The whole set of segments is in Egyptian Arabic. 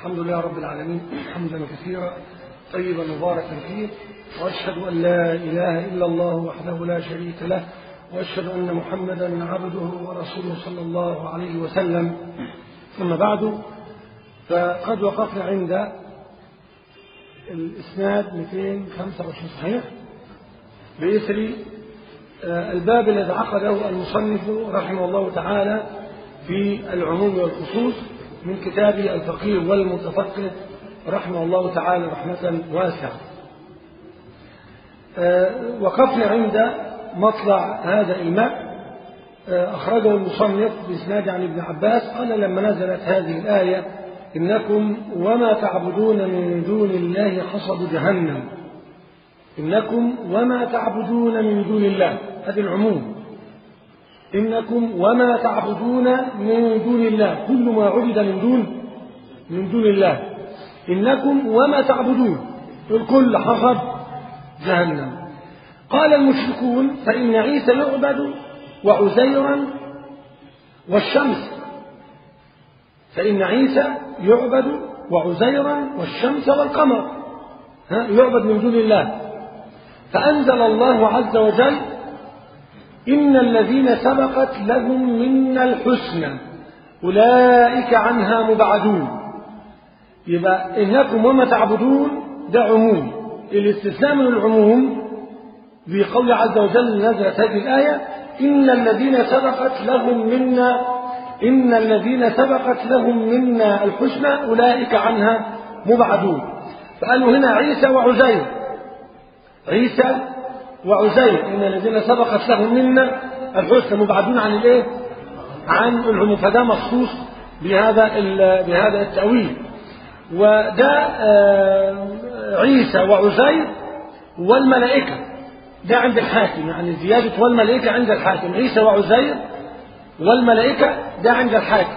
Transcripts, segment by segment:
الحمد لله رب العالمين حمدا كثيرا طيبا مباركا فيه وأشهد أن لا إله إلا الله وحده لا شريك له وأشهد أن محمدا عبده ورسوله صلى الله عليه وسلم ثم بعد فقد وقفنا عند الإسناد 225 صحيح بإثر الباب الذي عقده المصنف رحمه الله تعالى في العموم والخصوص من كتابه الفقيه والمتفقه رحمه الله تعالى رحمة واسعة وقفنا عند مطلع هذا الماء أخرجه المصنف بإسناد عن ابن عباس قال لما نزلت هذه الآية إنكم وما تعبدون من دون الله حصب جهنم إنكم وما تعبدون من دون الله هذا العموم إنكم وما تعبدون من دون الله كل ما عبد من دون من دون الله إنكم وما تعبدون الكل حصب جهنم قال المشركون فإن عيسى يعبد وعزيرا والشمس فإن عيسى يعبد وعزيرا والشمس والقمر ها يعبد من دون الله فأنزل الله عز وجل إن الذين سبقت لهم منا الحسنى أولئك عنها مبعدون يبقى إنكم وما تعبدون ده عموم الاستثناء من العموم بقول عز وجل نزلت هذه الآية إن الذين سبقت لهم منا إن الذين سبقت لهم منا الحسنى أولئك عنها مبعدون فقالوا هنا عيسى وعزير عيسى وعزير إن الذين سبقت لهم منا الحسنى مبعدون عن الإيه؟ عن العموم فده مخصوص بهذا بهذا التأويل وده عيسى وعزير والملائكة ده عند الحاكم يعني زيادة والملائكة عند الحاكم عيسى وعزير والملائكة ده عند الحاكم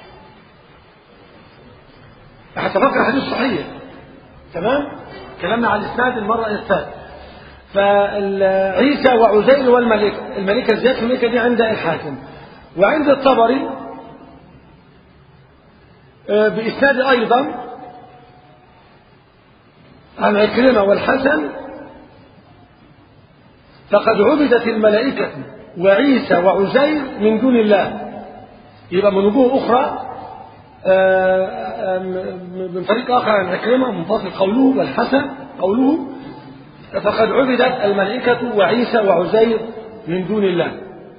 هتفكر الحديث صحيح تمام كلامنا على الإسناد المرة الثالثة فعيسى وعزير والملائكة الملائكة زيادة الملائكة دي عند الحاكم وعند الطبري بإسناد أيضا عن عكرمة والحسن فقد عبدت الملائكة وعيسى وعزير من دون الله يبقى من وجوه أخرى من طريق آخر عن عكرمة منفصل قوله والحسن قوله فقد عبدت الملائكة وعيسى وعزير من دون الله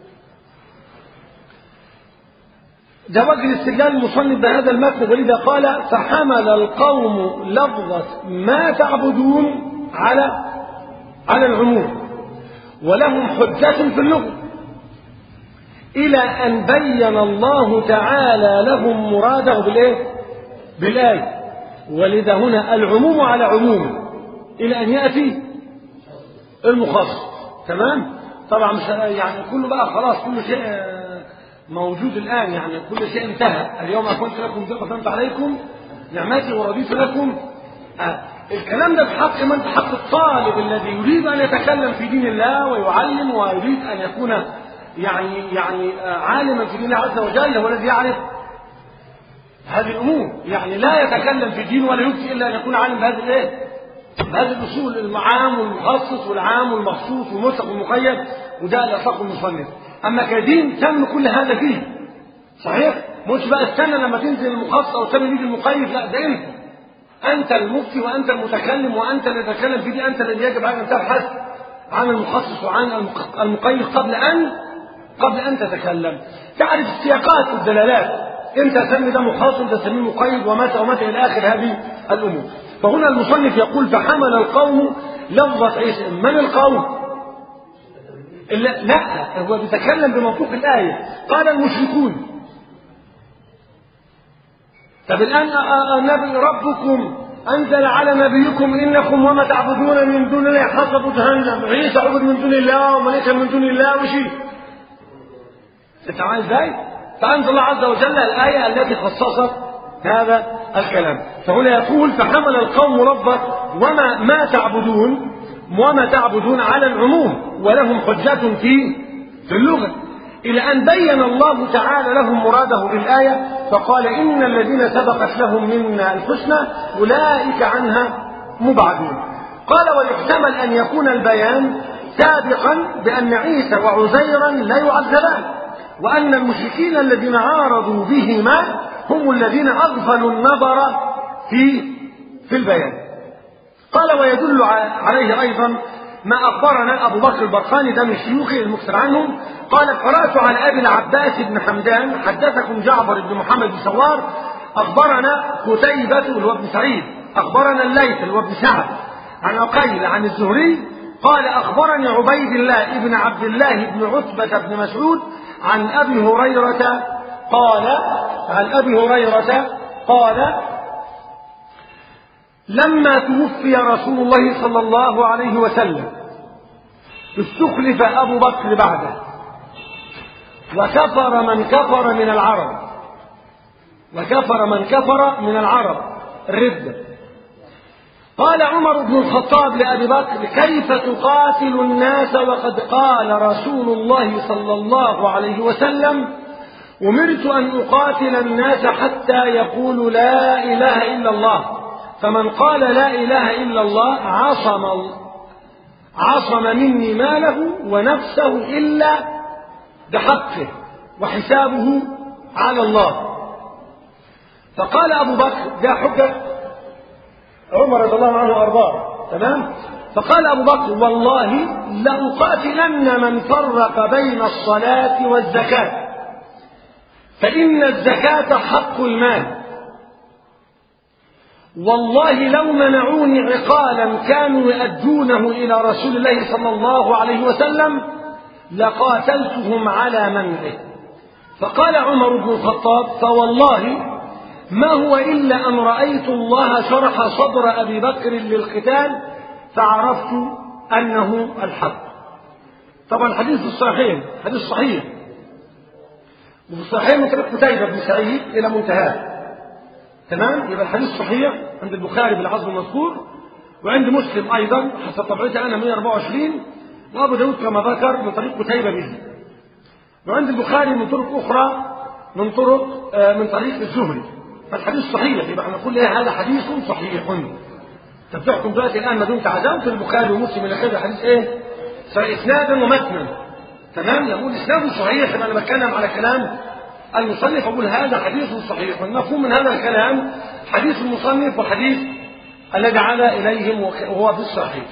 ده وجه الاستدلال المصنف بهذا المتن ولذا قال فحمل القوم لفظة ما تعبدون على على العموم ولهم حجة في اللغة إلى أن بين الله تعالى لهم مراده بالإيه؟ بالآية ولذا هنا العموم على عموم إلى أن يأتي المخصص تمام؟ طبعا مش يعني كله بقى خلاص كل شيء موجود الآن يعني كل شيء انتهى اليوم أكنت لكم ذي قدمت عليكم نعمتي ورضيت لكم آه. الكلام ده بحق من بحق الطالب الذي يريد أن يتكلم في دين الله ويعلم ويريد أن يكون يعني يعني عالما في دين الله عز وجل هو الذي يعرف هذه الأمور يعني لا يتكلم في الدين ولا يكفي إلا أن يكون عالم بهذه الإيه؟ بهذه الأصول المعام والمخصص والعام والمخصوص والمطلق والمقيد وده الأخلاق المصنف أما كدين تم كل هذا فيه صحيح؟ مش بقى استنى لما تنزل المخصص أو تم يجي المقيد لا ده أنت أنت المفتي وأنت المتكلم وأنت اللي تتكلم في دي أنت الذي يجب عليك أن تبحث عن المخصص وعن المقيد قبل أن قبل أن تتكلم تعرف السياقات والدلالات أنت تسمي ده مخصص أنت تسميه مقيد ومتى ومتى إلى آخر هذه الأمور فهنا المصنف يقول فحمل القوم لفظة عيسى من القوم لا, لا هو بيتكلم بمنطوق الآية قال المشركون طب الآن النبي ربكم أنزل على نبيكم إنكم وما تعبدون من دون الله حسبوا جهنم عيسى عبد من دون الله وملائكة من دون الله وشيء تتعامل ازاي؟ فأنزل الله عز وجل الآية التي خصصت هذا الكلام فهنا يقول فحمل القوم ربه وما ما تعبدون وما تعبدون على العموم ولهم حجة في في اللغة إلى أن بين الله تعالى لهم مراده بالآية فقال إن الذين سبقت لهم منا الحسنى أولئك عنها مبعدون قال ويحتمل أن يكون البيان سابقا بأن عيسى وعزيرا لا يعذبان وأن المشركين الذين عارضوا بهما هم الذين أغفلوا النظر في في البيان قال ويدل عليه أيضا ما أخبرنا أبو بكر البرقاني ده من شيوخه المكثر عنهم قال قرأت عن أبي العباس بن حمدان حدثكم جعفر بن محمد بن سوار أخبرنا قتيبة اللي هو ابن سعيد أخبرنا الليث اللي هو ابن سعد عن عقيل عن الزهري قال أخبرني عبيد الله بن عبد الله بن عتبة بن مسعود عن أبي هريرة قال عن أبي هريرة قال لما توفي رسول الله صلى الله عليه وسلم استخلف أبو بكر بعده وكفر من كفر من العرب وكفر من كفر من العرب الردة قال عمر بن الخطاب لأبي بكر كيف تقاتل الناس وقد قال رسول الله صلى الله عليه وسلم أمرت أن أقاتل الناس حتى يقولوا لا إله إلا الله فمن قال لا إله إلا الله عصم عصم مني ماله ونفسه إلا بحقه وحسابه على الله فقال أبو بكر ده حجة عمر رضي الله عنه وأرضاه تمام فقال أبو بكر والله لأقاتلن من فرق بين الصلاة والزكاة فإن الزكاة حق المال والله لو منعوني عقالا كانوا يؤدونه إلى رسول الله صلى الله عليه وسلم لقاتلتهم على منعه فقال عمر بن الخطاب فوالله ما هو إلا أن رأيت الله شرح صدر أبي بكر للقتال فعرفت أنه الحق طبعا الحديث في الصحيحين حديث صحيح وفي الصحيحين من طريق قتيبة بن سعيد إلى منتهاه تمام يبقى الحديث صحيح عند البخاري بالعزم المذكور وعند مسلم أيضا حسب طبعتي أنا 124 وأبو داود كما ذكر من طريق قتيبة به وعند البخاري من طرق أخرى من طرق من طريق الزهري فالحديث صحيح يبقى نقول ايه هذا حديث صحيح طب تحكم دلوقتي الان ما دمت عزمت البخاري ومسلم الى كده حديث ايه؟ اسنادا ومتنا تمام يقول اسناده صحيح يبقى انا بتكلم على كلام المصنف اقول هذا حديث صحيح والمفهوم من هذا الكلام حديث المصنف وحديث الذي علا اليهم وهو في الصحيح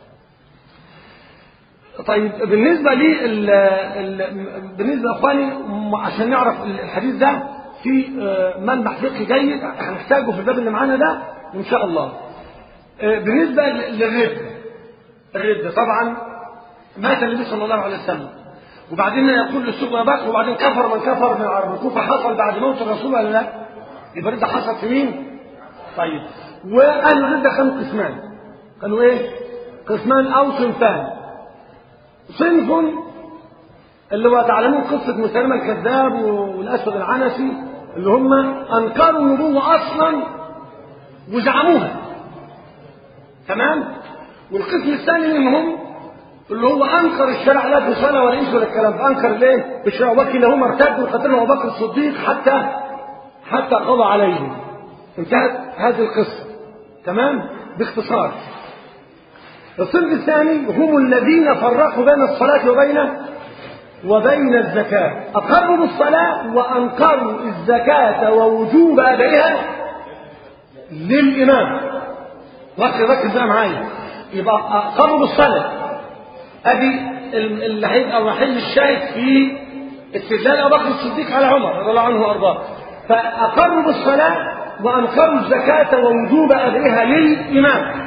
طيب بالنسبه لي ال ال بالنسبه لاخواني عشان نعرف الحديث ده في ملمح فقهي جيد هنحتاجه في الباب اللي معانا ده ان شاء الله بالنسبه للرد الرد طبعا مات النبي صلى الله عليه وسلم وبعدين يقول للسوق بكر وبعدين كفر من كفر من العرب الكوفه حصل بعد موت الرسول ولا لا؟ يبقى الرد حصل في مين؟ طيب واهل الرد كانوا قسمان كانوا ايه؟ قسمان او صنفان صنف اللي هو تعلمون قصه مسلمه الكذاب والاسود العنسي اللي هم انكروا النبوه اصلا وزعموها تمام والقسم الثاني منهم اللي هو انكر الشرع لا في صلاه ولا ايش ولا الكلام ده انكر ليه الشرع وكلهما ارتدوا وقتلوا ابو بكر الصديق حتى حتى قضى عليهم انتهت هذه القصه تمام باختصار الصنف الثاني هم الذين فرقوا بين الصلاه وبين وبين الزكاة أقروا بالصلاة وأنكروا الزكاة ووجوب أدائها للإمام ركز ركز بقى معايا يبقى أقروا بالصلاة أدي اللي هيبقى محل الشاهد في استدلال أبو بكر الصديق على عمر رضي الله عنه وأرضاه فأقروا بالصلاة وأنكروا الزكاة ووجوب أدائها للإمام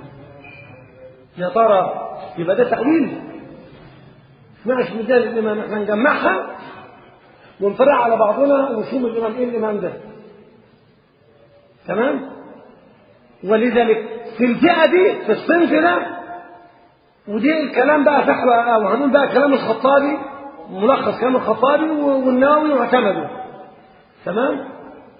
يا ترى يبقى ده تأويل مش مثال الإمام احنا نجمعها ونفرع على بعضنا ونشوف الإمام إيه الإمام ده تمام ولذلك في الفئة دي في الصنف ده ودي الكلام بقى فحوى وهنقول بقى كلام الخطابي ملخص كلام الخطابي والنووي واعتمدوا تمام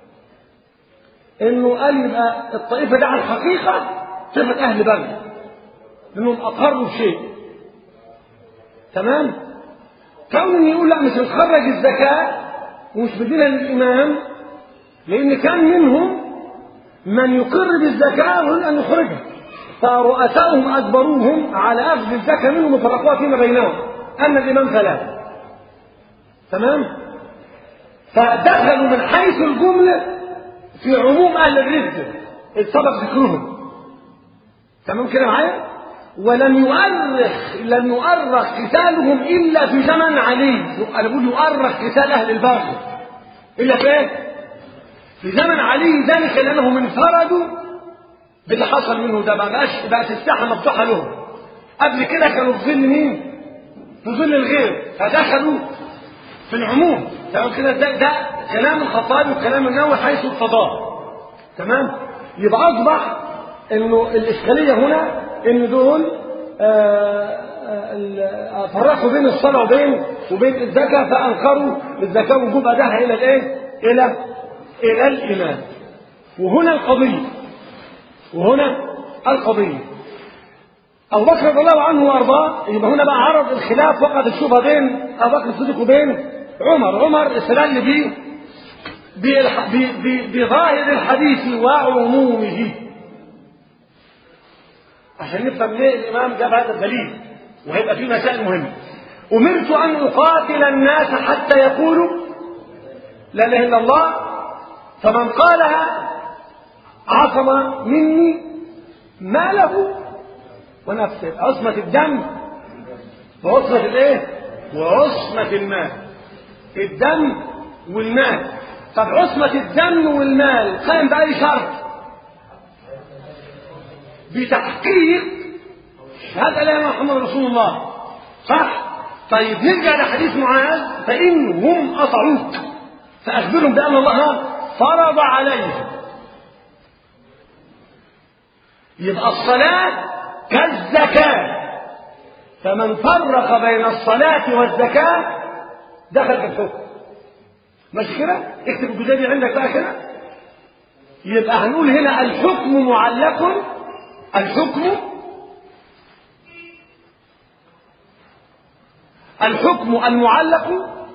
انه قال يبقى الطائفه دي على الحقيقه صفه اهل بغي لانهم اقروا بشيء تمام كون ان يقول لا مش هنخرج الزكاة ومش بدينا للإمام لأن كان منهم من يقر بالزكاة ويريد أن يخرجها فرؤساؤهم أجبروهم على أخذ الزكاة منهم وفرقوها فيما بينهم أما الإمام فلا تمام فدخلوا من حيث الجملة في عموم أهل الردة سبق ذكرهم تمام كده معايا ولم يؤرخ لم يؤرخ قتالهم إلا في زمن علي أنا بقول يؤرخ قتال أهل الباغي إلا في إيه؟ في زمن علي ذلك لأنهم انفردوا باللي حصل منه ده ما بقاش بقت الساحة مفتوحة لهم قبل كده كانوا في ظل مين؟ في ظل الغير فدخلوا في العموم تمام كده ده, ده كلام الخطابي وكلام النووي حيث القضاء تمام يبقى اصبح انه الاشكاليه هنا ان دول آه، آه، فرقوا بين الصلاه وبين وبين الزكاه فانكروا الزكاه وجوب ادائها الى الايه؟ الى الى الامام وهنا القضيه وهنا القضيه أبو بكر رضي الله عنه وأرضاه يبقى هنا بقى عرض الخلاف وقعت الشبهة بين أبو بكر الصديق وبين عمر عمر استدل بيه بالح- ب- ب- بظاهر الحديث وعمومه عشان نفهم ليه الإمام جاب هذا الدليل وهيبقى فيه مسائل مهمة أمرت أن أقاتل الناس حتى يقولوا لا إله إلا الله فمن قالها عصم مني ماله ونفسه عصمة الدم وعصمة الايه وعصمة المال الدم والمال طب عصمة الدم والمال قائم بأي شرط بتحقيق شهادة لا إله إلا محمد رسول الله صح طيب نرجع لحديث معاذ فإنهم أطعوك فأخبرهم بأن الله فرض عليهم يبقى الصلاة كالزكاة فمن فرق بين الصلاة والزكاة دخل في الحكم مش كده؟ اكتب الجزئية دي عندك بقى كده يبقى هنقول هنا الحكم معلق الحكم الحكم المعلق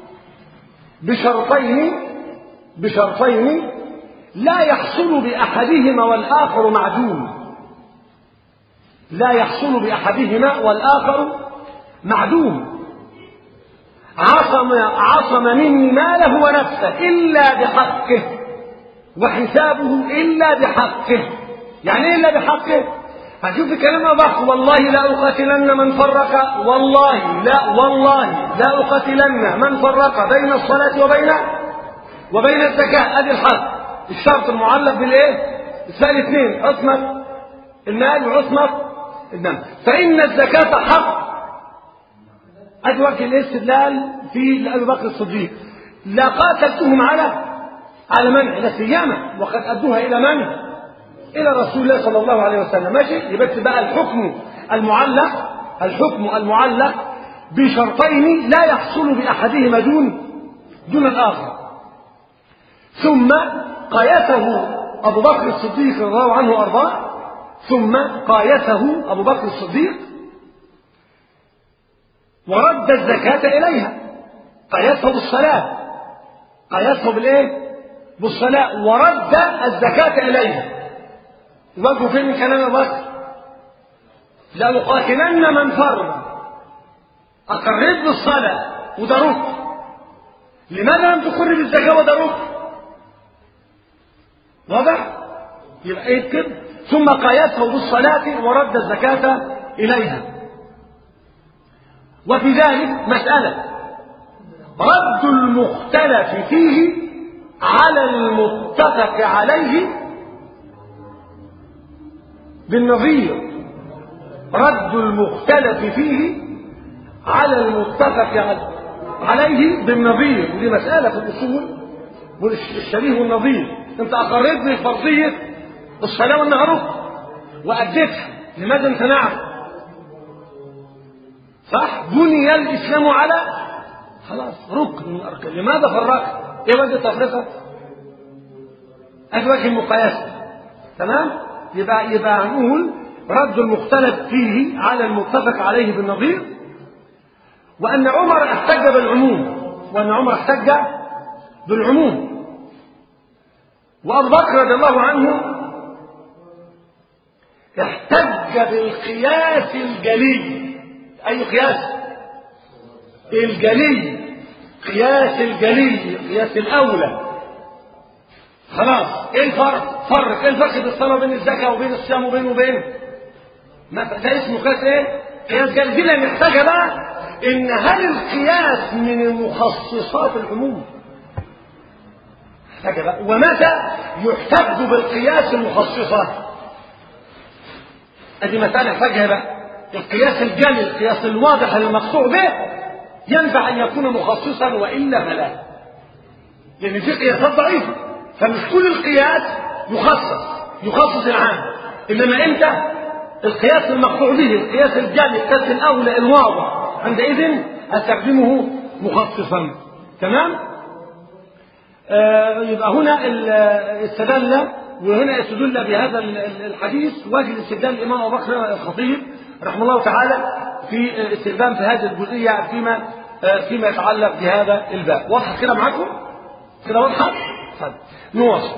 بشرطين بشرطين لا يحصل بأحدهما والآخر معدوم لا يحصل بأحدهما والآخر معدوم عصم عصم مني ماله ونفسه إلا بحقه وحسابه إلا بحقه يعني إيه إلا بحقه هشوف كلمة ضخ والله لا أقاتلن من فرق والله لا والله لا أقاتلن من فرق بين الصلاة وبين وبين الزكاة أدي الحق الشرط المعلق بالإيه؟ السؤال اثنين عصمة المال وعصمة الدم فإن الزكاة حق أدي وجه الاستدلال في لأبي بكر الصديق لا قاتلتهم على على منع لا سيما وقد أدوها إلى من؟ إلى رسول الله صلى الله عليه وسلم ماشي يبقى بقى الحكم المعلق الحكم المعلق بشرطين لا يحصل بأحدهما دون دون الآخر ثم قيسه أبو بكر الصديق رضي الله عنه وأرضاه ثم قايسه أبو بكر الصديق ورد الزكاة إليها قايسه بالصلاة قايسه بالإيه؟ بالصلاة ورد الزكاة إليها وجهه فين من كلام أبو بكر؟ لأقاتلن من فرض أقررت بالصلاة وده ركن لماذا لم تقر بالزكاة وده ركن؟ واضح؟ يبقى ايه كده؟ ثم قايسه بالصلاة ورد الزكاة إليها وفي ذلك مسألة رد المختلف فيه على المتفق عليه بالنظير رد المختلف فيه على المتفق عليه بالنظير ودي مسألة في الأصول والشبيه والنظير انت أقررت بفرضية الصلاة وانها ركن وأديتها لماذا امتنعت؟ صح؟ بني الإسلام على خلاص ركن من الأركان لماذا فرقت؟ إيه وجه التفرقة؟ أدي وجه المقايسة تمام؟ يبقى يبقى هنقول رد المختلف فيه على المتفق عليه بالنظير وأن عمر احتج بالعموم وأن عمر احتج بالعموم وأبو بكر رضي الله عنه احتج بالقياس الجلي أي قياس الجلي قياس الجلي قياس الأولى خلاص ايه الفرق فرق ايه الفرق بين الصلاة وبين الزكاة وبين الصيام وبين وبين ما ده اسمه قياس ايه قياس جلي دي اللي محتاجة بقى ان هل القياس من المخصصات العموم محتاجة بقى ومتى يحتج بالقياس المخصصة ادي مسألة محتاجها بقى القياس الجلي القياس الواضح المقطوع به ينفع ان يكون مخصصا والا فلا لان في قياسات ضعيفه فمش كل القياس يخصص يخصص العام انما امتى القياس المقطوع به القياس الجلي القياس الاولى الواضح عندئذ استخدمه مخصصا تمام آه يبقى هنا استدل وهنا استدل بهذا الحديث وجه الاستدلال الامام ابو بكر الخطيب رحمه الله تعالى في استخدام في هذه الجزئيه فيما فيما يتعلق بهذا الباب واضحه كده معاكم كده واضحه طيب نواصل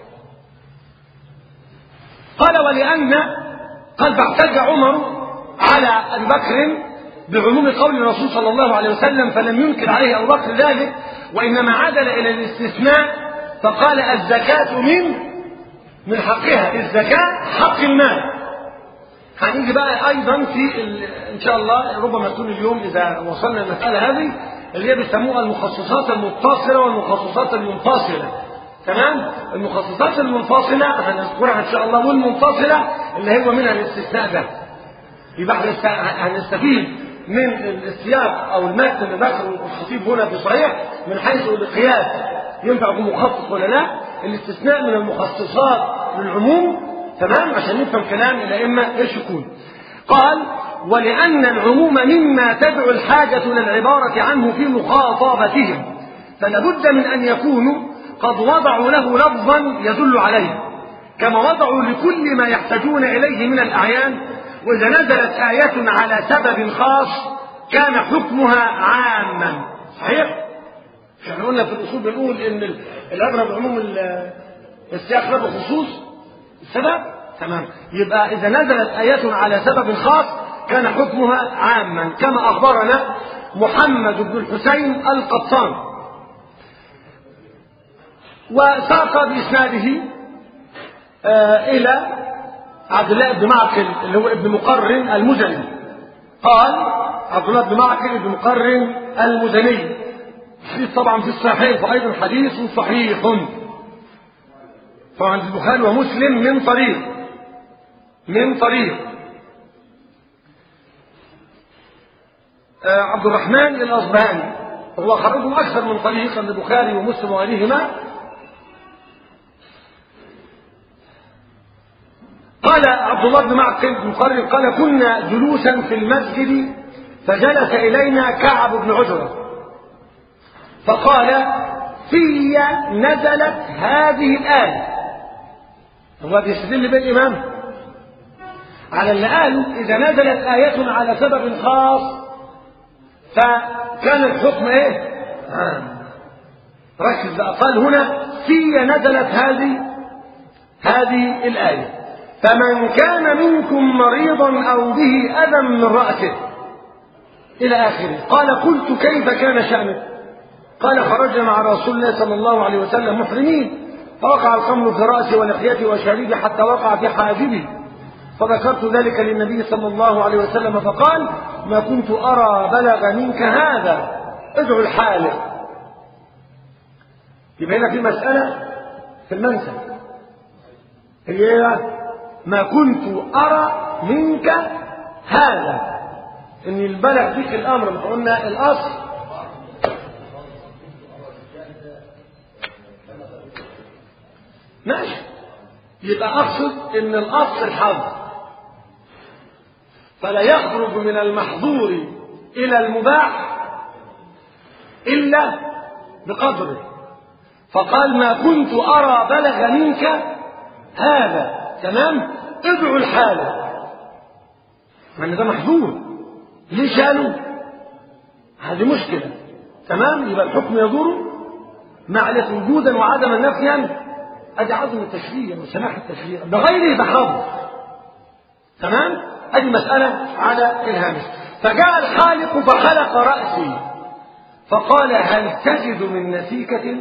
قال ولان قال فاحتج عمر على ابي بكر بعموم قول الرسول صلى الله عليه وسلم فلم ينكر عليه ابو بكر ذلك وانما عدل الى الاستثناء فقال الزكاه من من حقها الزكاه حق المال هنيجي بقى ايضا في ان شاء الله ربما يكون اليوم اذا وصلنا المساله هذه اللي هي بيسموها المخصصات المتصله والمخصصات المنفصله تمام المخصصات المنفصله هنذكرها ان شاء الله والمنفصله اللي هو منها الاستثناء ده يبقى هنستفيد من السياق او المتن اللي ذكره الخطيب هنا في صحيح من حيث القياس ينفع يكون مخصص ولا لا الاستثناء من المخصصات للعموم تمام عشان نفهم كلام الأئمة ايش يكون قال ولأن العموم مما تدعو الحاجة للعبارة عنه في مخاطبتهم فلابد من أن يكونوا قد وضعوا له لفظا يدل عليه كما وضعوا لكل ما يحتاجون إليه من الأعيان وإذا نزلت آية على سبب خاص كان حكمها عاما صحيح؟ مش احنا قلنا في الأصول بنقول إن العبرة بعموم السياق له بخصوص السبب تمام يبقى إذا نزلت آية على سبب خاص كان حكمها عاما كما أخبرنا محمد بن الحسين القطان وساق بإسناده آه إلى عبد الله بن معقل اللي هو ابن مقرن المزني قال عبد الله بن معقل ابن مقرن المزني حديث طبعا في الصحيح وأيضا حديث صحيح طبعا البخاري ومسلم من طريق من طريق آه عبد الرحمن الأصبهاني هو خرجه أكثر من طريق عند البخاري ومسلم وغيرهما قال عبد الله بن معقل بن قرن قال كنا جلوسا في المسجد فجلس إلينا كعب بن عجرة فقال في نزلت هذه الآية هو بيستدل بالإمام على اللي قالوا إذا نزلت آية على سبب خاص فكان الحكم إيه؟ عام ركز بقى قال هنا في نزلت هذه هذه الآية فمن كان منكم مريضا أو به أذى من رأسه إلى آخره قال قلت كيف كان شأنه قال خرجنا مع رسول الله صلى الله عليه وسلم محرمين فوقع الخمر في رأسي ولحيتي وشاربي حتى وقع في حاجبي فذكرت ذلك للنبي صلى الله عليه وسلم فقال ما كنت أرى بلغ منك هذا ادعو الحالق يبقى هنا في مسألة في المنسى هي ما كنت أرى منك هذا إن البلغ بك الأمر ما قلنا الأصل ماشي يبقى أقصد إن الأصل الحظ فلا يخرج من المحظور إلى المباح إلا بقدره فقال ما كنت أرى بلغ منك هذا تمام ادعوا الحالة ما ده محظور ليه شالوا هذه مشكلة تمام يبقى الحكم يدور مع وجودا وعدما نفيا ادي عظم التشريع وسماح التشريع بغيره بحرمه تمام ادي مسألة على الهامش فجاء الخالق فخلق رأسي فقال هل تجد من نسيكة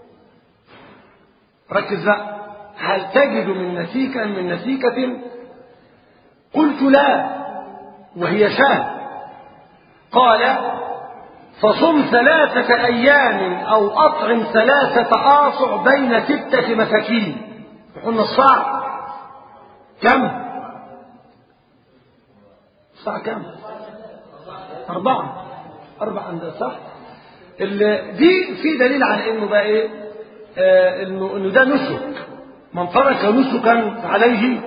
ركز بقى هل تجد من نسيكة من نسيكة قلت لا وهي شاه قال فصم ثلاثة أيام أو أطعم ثلاثة آصع بين ستة مساكين قلنا الصاع كم؟ الصاع كم؟ أربعة أربعة عند صح؟ دي في دليل على إنه بقى إيه؟ آه إنه إنه ده نسك من ترك نسكا فعليه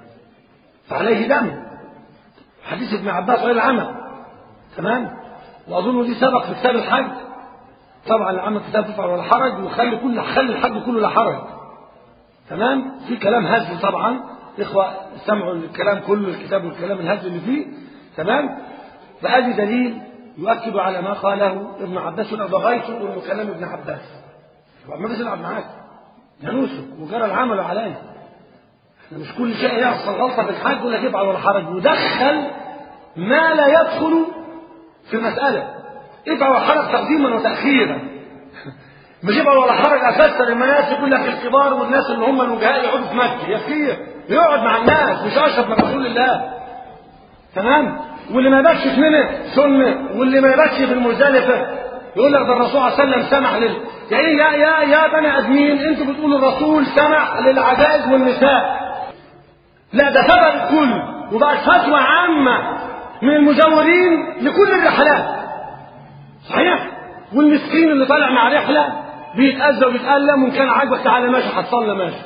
فعليه دم حديث ابن عباس غير العمل تمام؟ واظن دي سبق في كتاب الحج طبعا العمل كتاب تفعل ولا حرج وخلي كل خلي الحج كله لا حرج تمام في كلام هزل طبعا اخوه سمعوا الكلام كله الكتاب والكلام الهزل اللي فيه تمام فادي دليل يؤكد على ما قاله ابن عباس انا بغيته انه كلام ابن عباس ما بيلعب معاك ده نوسك وجرى العمل علينا احنا مش كل شيء يحصل غلطه في الحج ولا يفعل ولا حرج ودخل ما لا يدخل في مسألة افعل ولا حرج تقديما وتأخيرا مش افعل ولا حرج أفسر المناسك يقول لك الكبار والناس اللي هم الوجهاء يقعدوا في مكة يكفيه يقعد مع الناس مش أشرف من رسول الله تمام واللي ما يبكش في منى سنة واللي ما يبكش في المزدلفة يقول لك ده الرسول صلى الله عليه وسلم سمح لل يعني يا يا يا بني ادمين انتوا بتقولوا الرسول سمح للعجائز والنساء لا ده سبب الكل وبقت فتوى عامه من المزورين لكل الرحلات صحيح والمسكين اللي طالع مع رحله بيتأذى وبيتألم وإن كان عاجبك تعالى ماشي هتصلى ماشي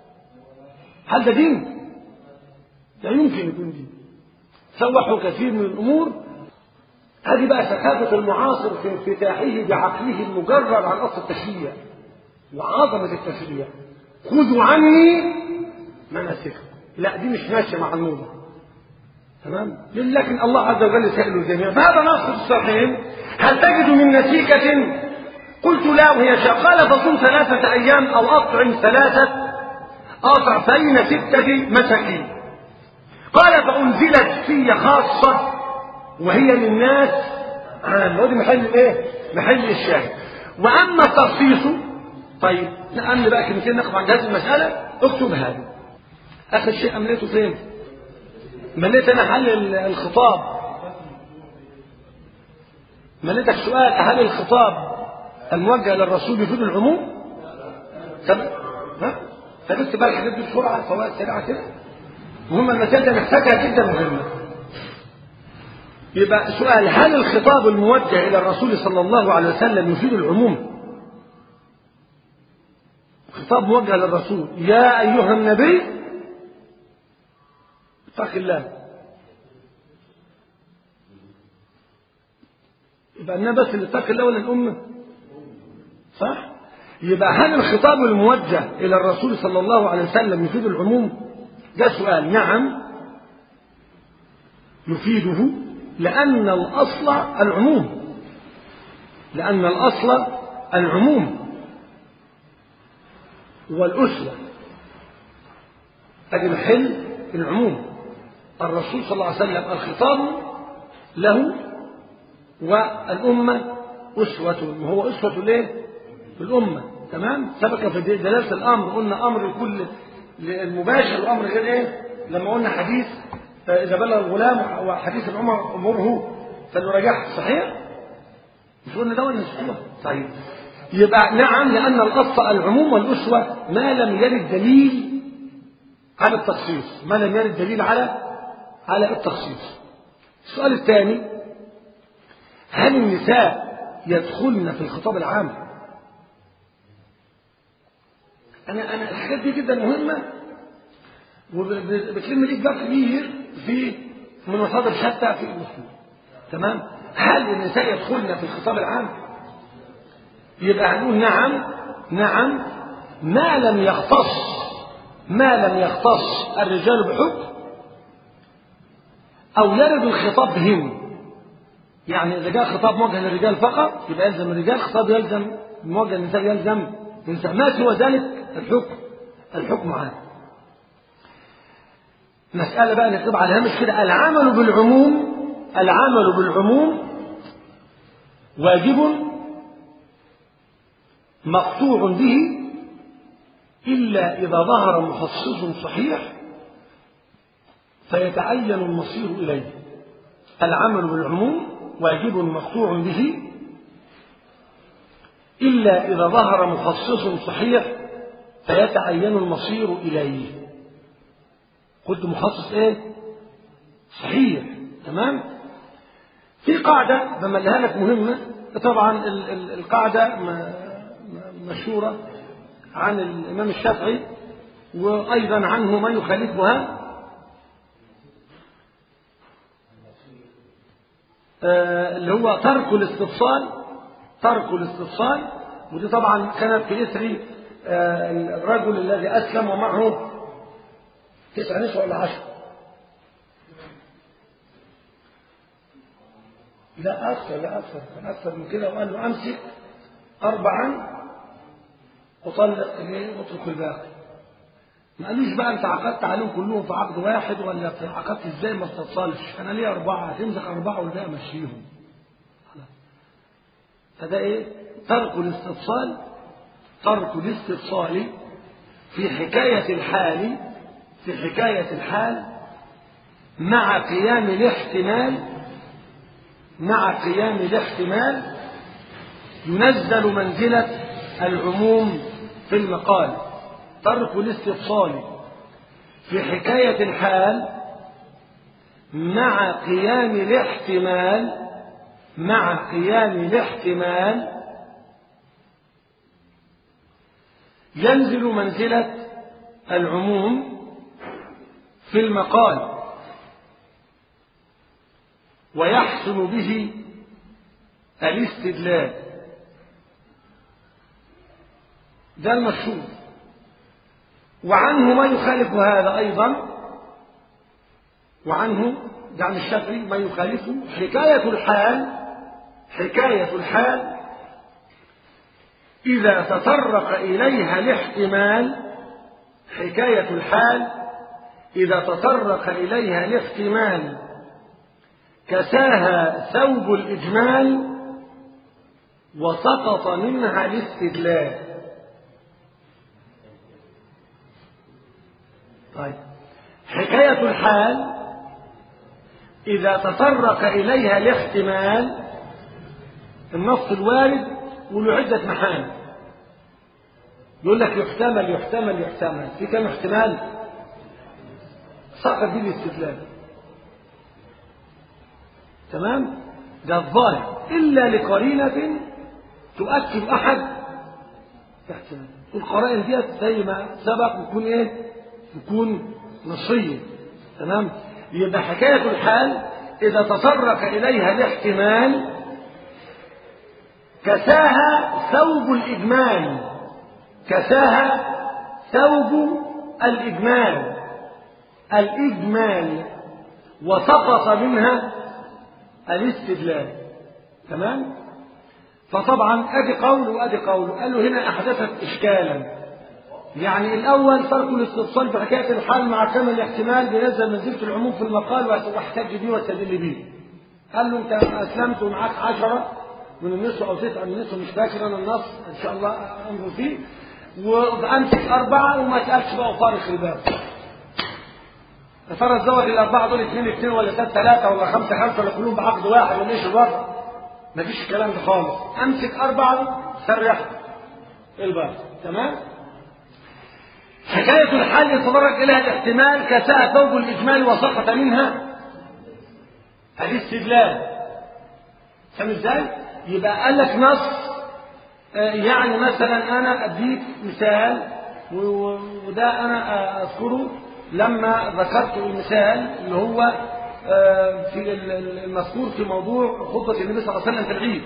هل ده دين؟ لا يمكن يكون دين سوحوا كثير من الأمور هذه بقى ثقافة المعاصر في انفتاحه بعقله المجرد عن أصل التشريع وعظمة التشريع خذوا عني مناسككم لا دي مش ماشية مع الموضة تمام لكن الله عز وجل سأل الجميع فهذا نص الصحيحين هل تجد من نسيكة قلت لا وهي شاء قال فصم ثلاثة أيام أو أطعم ثلاثة أطع بين ستة مساكين قال فأنزلت في خاصة وهي للناس عام ودي محل ايه محل الشاهد واما التخصيص طيب نأمن بقى كلمتين نقف عند هذه المسألة اكتب هذا اخر شيء امليته فين مليت انا حل الخطاب مليتك سؤال هل الخطاب الموجه للرسول يفيد العموم طب ها فجبت بقى الحاجات دي بسرعه فوائد سريعه كده مهم المسائل دي محتاجها جدا مهمه يبقى سؤال هل الخطاب الموجه الى الرسول صلى الله عليه وسلم يفيد العموم خطاب موجه للرسول يا ايها النبي اتق الله يبقى النبي بس اللي اتق الله ولا الامه صح يبقى هل الخطاب الموجه الى الرسول صلى الله عليه وسلم يفيد العموم ده سؤال نعم يفيده لأن الأصل العموم لأن الأصل العموم والأسوة أدي محل العموم الرسول صلى الله عليه وسلم الخطاب له والأمة أسوة وهو أسوة ليه؟ الأمة تمام؟ سبق في دلالة الأمر قلنا أمر الكل المباشر وأمر غير إيه؟ لما قلنا حديث فإذا بلغ الغلام وحديث العمر أمره فليراجعه صحيح؟ مش قلنا ده ولا مش صحيح يبقى نعم لأن الأصل العموم والأسوة ما لم يرد دليل على التخصيص ما لم يرد دليل على على التخصيص السؤال الثاني هل النساء يدخلن في الخطاب العام أنا أنا الحاجات دي جدا مهمة وبتلم ليك بقى كبير في من مصادر شتى في المسلم تمام هل النساء يدخلن في الخطاب العام يبقى هنقول نعم نعم ما لم يختص ما لم يختص الرجال بحكم او يرد الخطاب بهم يعني إذا جاء خطاب موجه للرجال فقط يبقى يلزم الرجال خطاب يلزم موجه للنساء يلزم النساء ما سوى ذلك الحكم الحكم عام مسألة بقى نكتب على الهامش كده العمل بالعموم العمل بالعموم واجب مقطوع به إلا إذا ظهر مخصص صحيح فيتعين المصير إليه العمل بالعموم واجب مقطوع به إلا إذا ظهر مخصص صحيح فيتعين المصير إليه قلت مخصص إيه؟ صحيح تمام؟ في قاعدة بملها لك مهمة طبعا القاعدة مشهورة عن الإمام الشافعي وأيضا عنه من يخالفها اللي هو ترك الاستفصال ترك الاستفصال ودي طبعا كانت في إثر الرجل الذي أسلم ومعه تسع نسوة ولا عشر لا أكثر لا أكثر كان أكثر من كده وقال له أمسك أربعا وطلق إيه واترك الباقي ما قالوش بقى أنت عقدت عليهم كلهم في عقد واحد ولا عقدت إزاي ما استفصلش أنا ليه أربعة هتمسك أربعة والباقي مشيهم فده إيه ترك الاستفصال ترك الاستفصال في حكاية الحال في حكاية الحال مع قيام الاحتمال مع قيام الاحتمال ينزل منزلة العموم في المقال ترك الاستفصال في حكاية الحال مع قيام الاحتمال مع قيام الاحتمال ينزل منزلة العموم في المقال ويحصل به الاستدلال ده المشهور وعنه ما يخالف هذا أيضا وعنه ده عن الشافعي ما يخالفه حكاية الحال حكاية الحال إذا تطرق إليها الاحتمال حكاية الحال إذا تطرق إليها الاحتمال كساها ثوب الإجمال وسقط منها الاستدلال طيب حكاية الحال إذا تطرق إليها الاحتمال النص الوارد وله عدة محامل يقول لك يحتمل يحتمل يحتمل في كم احتمال سقط به الاستدلال تمام ده الظاهر إلا لقرينة تؤكد أحد احتمال القرائن ديت زي ما سبق يكون ايه يكون نصية تمام يبقى حكاية الحال إذا تطرق إليها الاحتمال كساها ثوب الإجمال كساها ثوب الإجمال الإجمال وسقط منها الاستدلال تمام فطبعا ادي قول وادي قول قال له هنا احدثت اشكالا يعني الاول ترك الاستفصال في حكايه الحال مع كامل الاحتمال بينزل منزله العموم في المقال واحتج به واستدل به قال له انت اسلمت ومعاك عشرة من النصف او تسعه من النصف مش فاكر انا النص ان شاء الله انظر فيه وامسك اربعه وما تقالش بقى وفارق الباب يا ترى الزوج الاربعه دول اثنين اثنين ولا ثلاثه ثلاثه ولا خمسه خمسه ولا كلهم بعقد واحد ولا ايش الوضع؟ مفيش الكلام ده خالص امسك اربعه سرح الباب تمام؟ حكاية الحال يتطرق إليها الاحتمال كساء ثوب الإجمال وسقط منها الاستدلال فاهم ازاي؟ يبقى قال لك نص يعني مثلا أنا أديك مثال وده أنا أذكره لما ذكرت المثال اللي هو في المذكور في موضوع خطبة النبي صلى الله عليه وسلم في العيد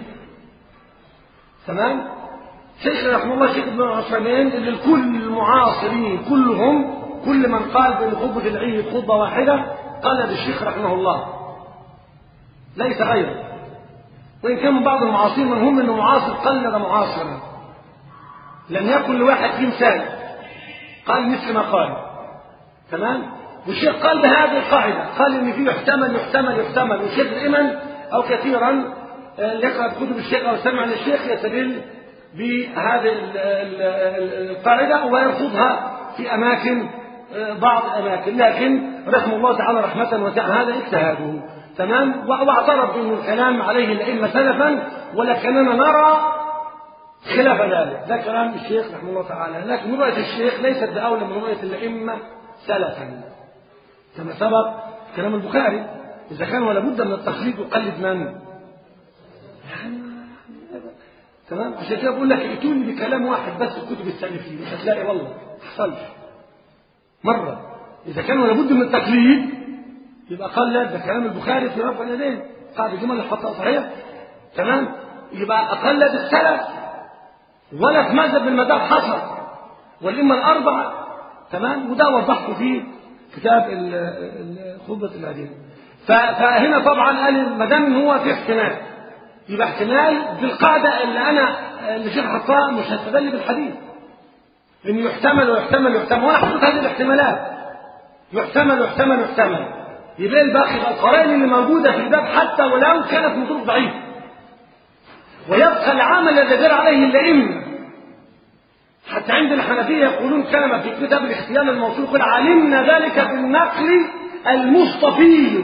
تمام؟ شيخ رحمه الله شيخ ابن عثيمين اللي الكل المعاصرين كلهم كل من قال بان خطبه العيد خطبه واحده قلد الشيخ رحمه الله ليس غيره وإن كان من بعض المعاصرين من هم أنه معاصر قلد معاصرا لم يكن لواحد فيه مثال قال مثل ما قال تمام والشيخ قال بهذه القاعدة قال إن فيه يحتمل يحتمل يحتمل والشيخ دائما أو كثيرا يقرأ كتب الشيخ أو يستمع للشيخ يستدل بهذه القاعدة ويرفضها في أماكن بعض الأماكن لكن رحم الله تعالى رحمة واسعة هذا اجتهاده تمام واعترف بأن الكلام عليه الأئمة سلفا ولكننا نرى خلاف ذلك ده كلام الشيخ رحمه الله تعالى لكن رؤية الشيخ ليست بأولى من رؤية الأئمة سلفا كما سبق كلام البخاري إذا كان ولا بد من التقليد يقلد من؟ تمام عشان كده بقول لك ائتوني بكلام واحد بس في كتب السلفيين مش هتلاقي والله ما حصلش مرة إذا كان ولا بد من التقليد يبقى قلد ده كلام البخاري في رفع اليدين قاعدة جمل الحطها صحيح تمام يبقى أقلد السلف ولا في مذهب من المذاهب حصل والإمة الأربعة تمام وده وضحته في كتاب خطبة الأدلة فهنا طبعا قال ما دام هو في احتمال يبقى احتمال بالقاعدة اللي أنا اللي الشيخ حطها مش هستدل بالحديث إن يحتمل ويحتمل ويحتمل وأنا حطيت هذه الاحتمالات يحتمل ويحتمل ويحتمل يبقى الباقي يبقى القرائن اللي موجودة في الباب حتى ولو كانت من طرق ضعيفة ويبقى العمل الذي دار عليه الأئمة حتى عند الحنفية يقولون كلمة في كتاب الاختيار الموصول يقول علمنا ذلك بالنقل المصطفي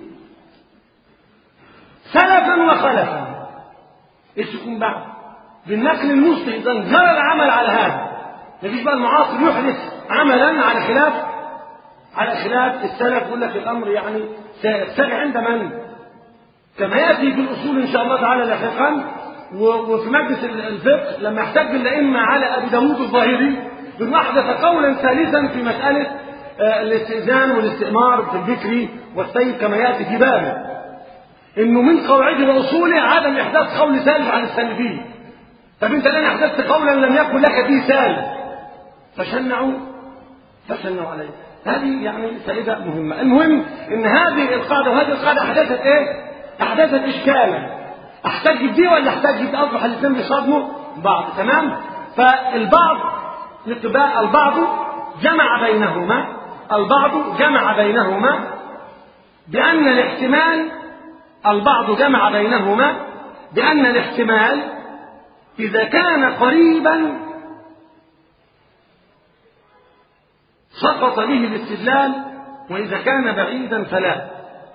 سلفا وخلفا ايش يكون بعد بالنقل المصطفي اذا جرى العمل على هذا مفيش بقى المعاصر يحدث عملا على خلاف على خلاف السلف يقول لك الامر يعني سيرتفع عند من؟ كما ياتي في الاصول ان شاء الله تعالى لاحقا وفي مجلس الفقه لما يحتج الائمه على ابي داوود الظاهري بانه احدث قولا ثالثا في مساله الاستئذان والاستئمار في الذكر والسيف كما ياتي في بابه انه من قواعده واصوله عدم احداث قول ثالث عن السلفيه طب انت الان احدثت قولا لم يكن لك فيه ثالث فشنعوا فشنعوا عليه هذه يعني فائده مهمه المهم ان هذه القاعده وهذه القاعده احدثت ايه احدثت اشكالا احتاج بدي ولا احتاج بدي اصبح الاثنين بيصادموا بعض تمام فالبعض بقى البعض جمع بينهما البعض جمع بينهما بأن الاحتمال البعض جمع بينهما بأن الاحتمال إذا كان قريبا سقط به الاستدلال وإذا كان بعيدا فلا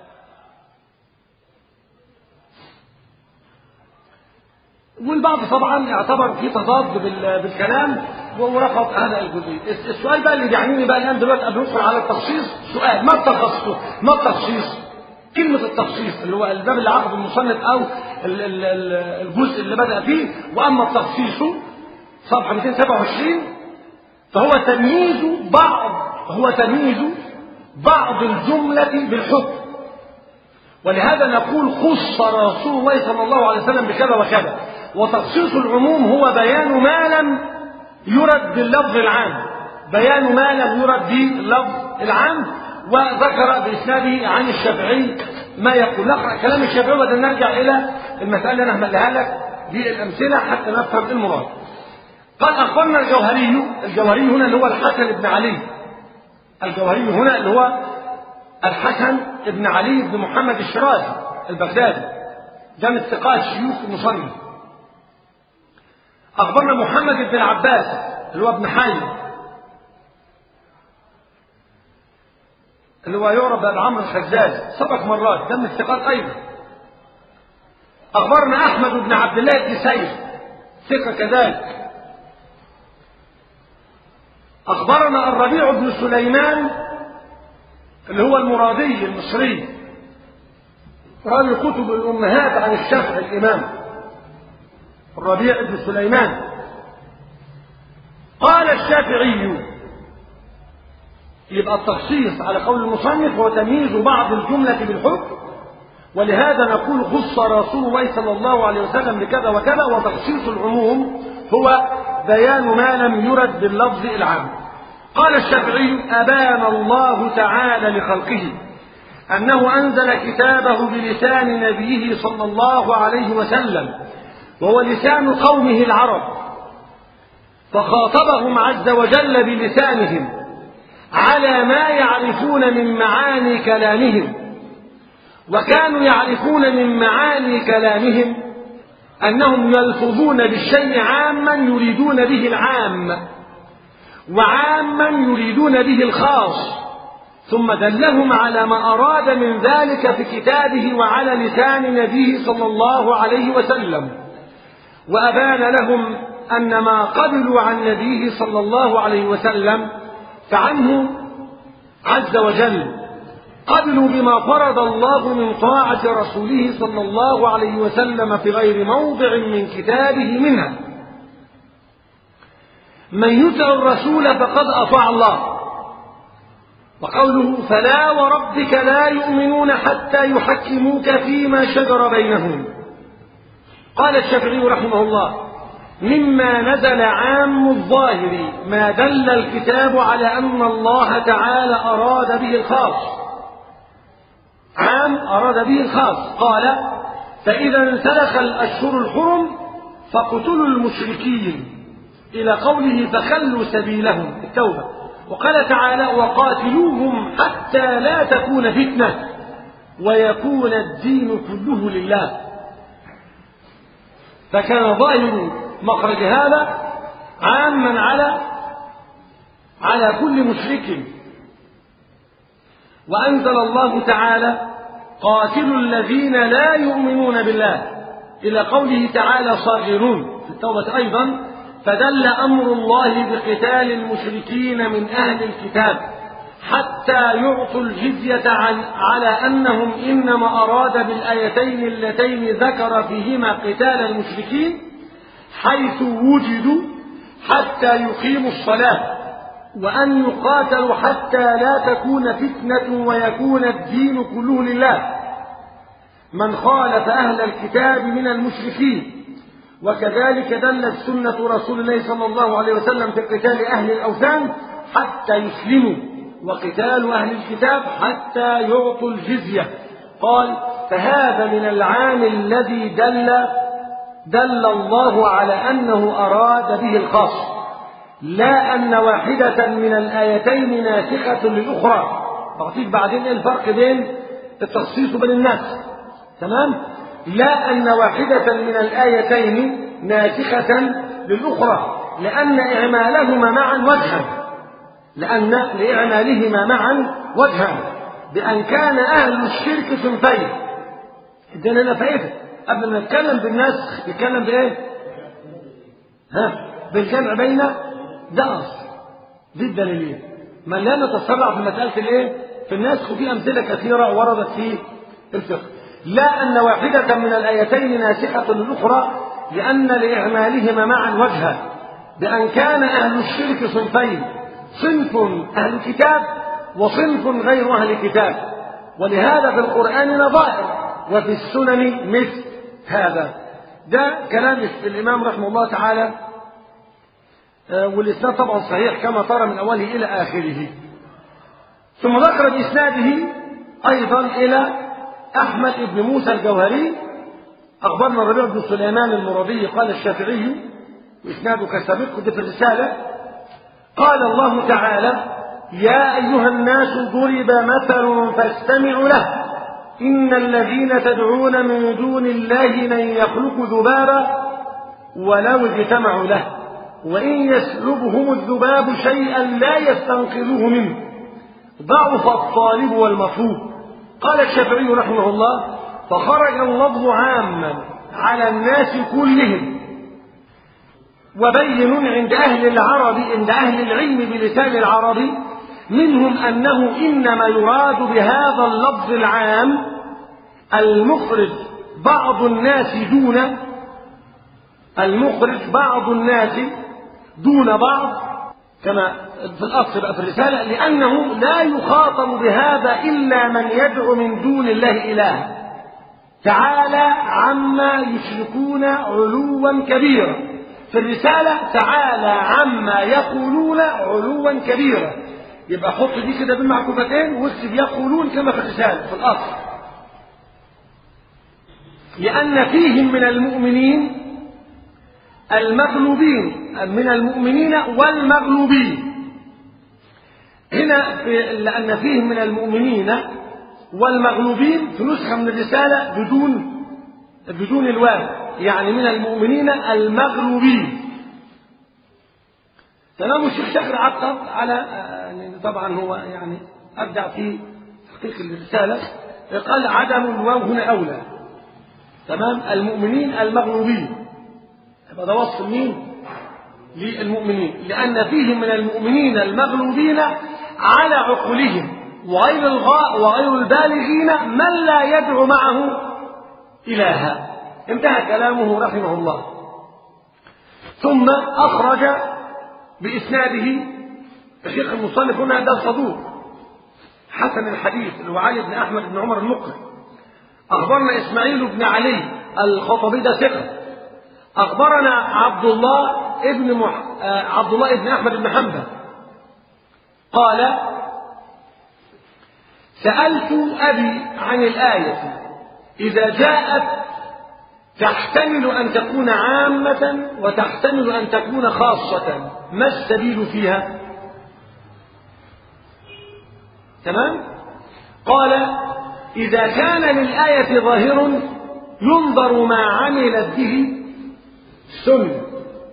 والبعض طبعا اعتبر في تضاد بالكلام ورفض هذا الجزئي السؤال بقى اللي يعنيني بقى الان دلوقتي قبل ندخل على التخصيص سؤال ما التخصص ما التخصيص كلمة التخصيص اللي هو الباب اللي عقد المصنف أو الجزء اللي بدأ فيه وأما التخصيص صفحة 227 فهو تمييز بعض هو تمييز بعض الجملة بالحكم ولهذا نقول خص رسول الله صلى الله عليه وسلم بكذا وكذا وتخصيص العموم هو بيان ما لم يرد باللفظ العام بيان ما لم يرد باللفظ العام وذكر بإسناده عن الشافعي ما يقول نقرأ كلام الشافعي وبعدين نرجع إلى المسألة اللي أنا هملها لك بالأمثلة حتى نفهم المراد قال أخبرنا الجوهري الجوهري هنا اللي هو الحسن بن علي الجوهري هنا اللي هو الحسن بن علي بن محمد الشرازي البغدادي ده من ثقات شيوخ المصنف أخبرنا محمد بن العباس اللي هو ابن حي اللي هو يعرف بأبو عمرو الخزاز سبق مرات ده من الثقات أيضا أخبرنا أحمد بن عبد الله بن سيد ثقة كذلك أخبرنا الربيع بن سليمان اللي هو المرادي المصري راوي كتب الأمهات عن الشافعي الإمام الربيع بن سليمان قال الشافعي يبقى التخصيص على قول المصنف هو تمييز بعض الجملة بالحكم ولهذا نقول خص رسول الله صلى الله عليه وسلم بكذا وكذا وتخصيص العموم هو بيان ما لم يرد باللفظ العام قال الشافعي أبان الله تعالى لخلقه أنه أنزل كتابه بلسان نبيه صلى الله عليه وسلم وهو لسان قومه العرب فخاطبهم عز وجل بلسانهم على ما يعرفون من معاني كلامهم وكانوا يعرفون من معاني كلامهم أنهم يلفظون بالشيء عاما يريدون به العام وعاما يريدون به الخاص ثم دلهم على ما أراد من ذلك في كتابه وعلى لسان نبيه صلى الله عليه وسلم وأبان لهم أن ما قبلوا عن نبيه صلى الله عليه وسلم فعنه عز وجل قبلوا بما فرض الله من طاعة رسوله صلى الله عليه وسلم في غير موضع من كتابه منها من يطع الرسول فقد أطاع الله وقوله فلا وربك لا يؤمنون حتى يحكموك فيما شجر بينهم قال الشافعي رحمه الله مما نزل عام الظاهر ما دل الكتاب على أن الله تعالى أراد به الخاص عام أراد به الخاص قال فإذا انسلخ الأشهر الحرم فاقتلوا المشركين إلى قوله فخلوا سبيلهم التوبة وقال تعالى وقاتلوهم حتى لا تكون فتنة ويكون الدين كله لله فكان ظاهر مخرج هذا عاما على على كل مشرك وأنزل الله تعالى قاتلوا الذين لا يؤمنون بالله إلى قوله تعالى صاغرون في التوبة أيضا فدل أمر الله بقتال المشركين من أهل الكتاب حتى يعطوا الجزية عن على أنهم إنما أراد بالآيتين اللتين ذكر فيهما قتال المشركين حيث وجدوا حتى يقيموا الصلاة وأن يقاتلوا حتى لا تكون فتنة ويكون الدين كله لله من خالف أهل الكتاب من المشركين وكذلك دلت سنة رسول الله صلى الله عليه وسلم في قتال أهل الأوثان حتى يسلموا وقتال أهل الكتاب حتى يعطوا الجزية قال فهذا من العام الذي دل دل الله على أنه أراد به الخاص لا أن واحدة من الآيتين ناسخة للأخرى تعطيك بعدين إيه الفرق بين التخصيص وبين الناس تمام لا أن واحدة من الآيتين ناسخة للأخرى لأن إعمالهما معا وجها لأن لإعمالهما معا وجها بأن كان أهل الشرك صنفين ادينا لنا فائدة قبل ما نتكلم بالناس نتكلم بإيه؟ ها بالجمع بين ده أصل دي الدليلين من لا نتسرع في مسألة الإيه؟ في الناس وفي أمثلة كثيرة وردت في الفقه لا أن واحدة من الآيتين ناسخة للأخرى لأن لإعمالهما معا وجها بأن كان أهل الشرك صنفين صنف أهل كتاب وصنف غير أهل كتاب ولهذا في القرآن نظائر وفي السنن مثل هذا ده كلام الإمام رحمه الله تعالى والإسناد طبعا صحيح كما ترى من أوله إلى آخره ثم ذكر بإسناده أيضا إلى أحمد بن موسى الجوهري أخبرنا الربيع بن سليمان المرادي قال الشافعي وإسناده كسابق في الرسالة قال الله تعالى يا أيها الناس ضرب مثل فاستمعوا له إن الذين تدعون من دون الله لن يخلقوا ذبابا ولو اجتمعوا له وإن يسلبهم الذباب شيئا لا يستنقذوه منه ضعف الطالب والمطلوب قال الشافعي رحمه الله فخرج اللفظ عاما على الناس كلهم وبين عند أهل العرب عند أهل العلم بلسان العرب منهم أنه إنما يراد بهذا اللفظ العام المخرج بعض الناس دون المخرج بعض الناس دون بعض كما في الأصل بقى في الرسالة لأنه لا يخاطب بهذا إلا من يدعو من دون الله إلها تعالى عما يشركون علوا كبيرا في الرسالة تعالى عما يقولون علوا كبيرا يبقى حط دي كده بين معكوفتين واكتب يقولون كما في الرسالة في الأصل لأن فيهم من المؤمنين المغلوبين من المؤمنين والمغلوبين هنا في لأن فيهم من المؤمنين والمغلوبين في نسخة من الرسالة بدون بدون الواو يعني من المؤمنين المغلوبين تمام الشيخ شاكر عقب على يعني طبعا هو يعني أبدع في تحقيق الرسالة قال عدم الواو هنا أولى تمام المؤمنين المغلوبين يبقى ده وصف مين للمؤمنين لأن فيهم من المؤمنين المغلوبين على عقولهم وغير الغاء وغير البالغين من لا يدعو معه إلها انتهى كلامه رحمه الله ثم أخرج بإسناده الشيخ المصنف هنا ده صدوق حسن الحديث اللي هو علي بن أحمد بن عمر المقري أخبرنا إسماعيل بن علي الخطبي ده ثقة أخبرنا عبد الله ابن مح... عبد الله ابن أحمد بن حنبل قال سألت أبي عن الآية إذا جاءت تحتمل أن تكون عامة وتحتمل أن تكون خاصة ما السبيل فيها تمام قال إذا كان للآية ظاهر ينظر ما عملت به سنة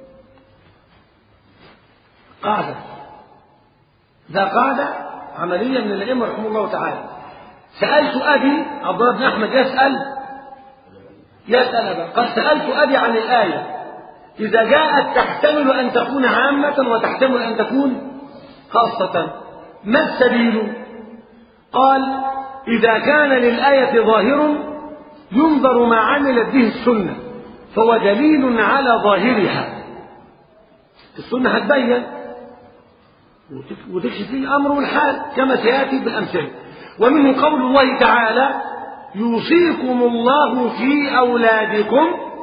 قاعدة ذا قاعدة عملية من الأئمة رحمه الله تعالى سألت أبي عبد الله بن أحمد يسأل يسأل أبا قد سألت أبي عن الآية إذا جاءت تحتمل أن تكون عامة وتحتمل أن تكون خاصة ما السبيل قال إذا كان للآية ظاهر ينظر ما عملت به السنة فهو دليل على ظاهرها السنة هتبين وتكشف الأمر والحال كما سيأتي بالأمثلة ومنه قول الله تعالى يوصيكم الله في أولادكم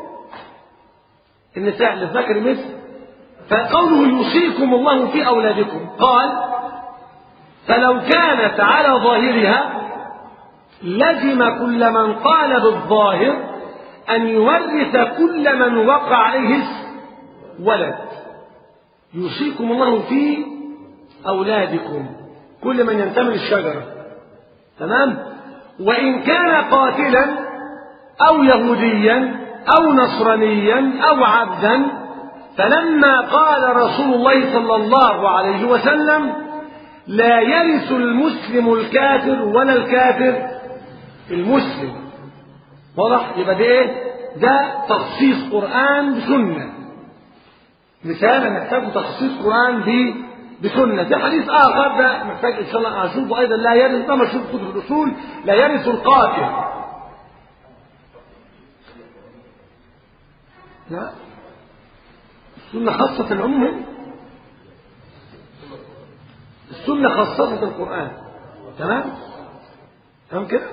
النساء للذكر مثل فقوله يوصيكم الله في أولادكم قال فلو كانت على ظاهرها لزم كل من قال بالظاهر أن يورث كل من وقع عليه ولد يوصيكم الله في أولادكم كل من ينتمي للشجرة تمام وإن كان قاتلا أو يهوديا أو نصرانيا أو عبدا فلما قال رسول الله صلى الله عليه وسلم لا يرث المسلم الكافر ولا الكافر المسلم واضح يبقى ده ايه ده تخصيص قرآن بسنة مثال نحتاج تخصيص قرآن ب بسنة في حديث آخر ده محتاج إن شاء الله أشوفه أيضا لا يرث ده مشهور في كتب الأصول لا يرث القاتل لا السنة خاصة العموم السنة خاصة القرآن تمام تمام كده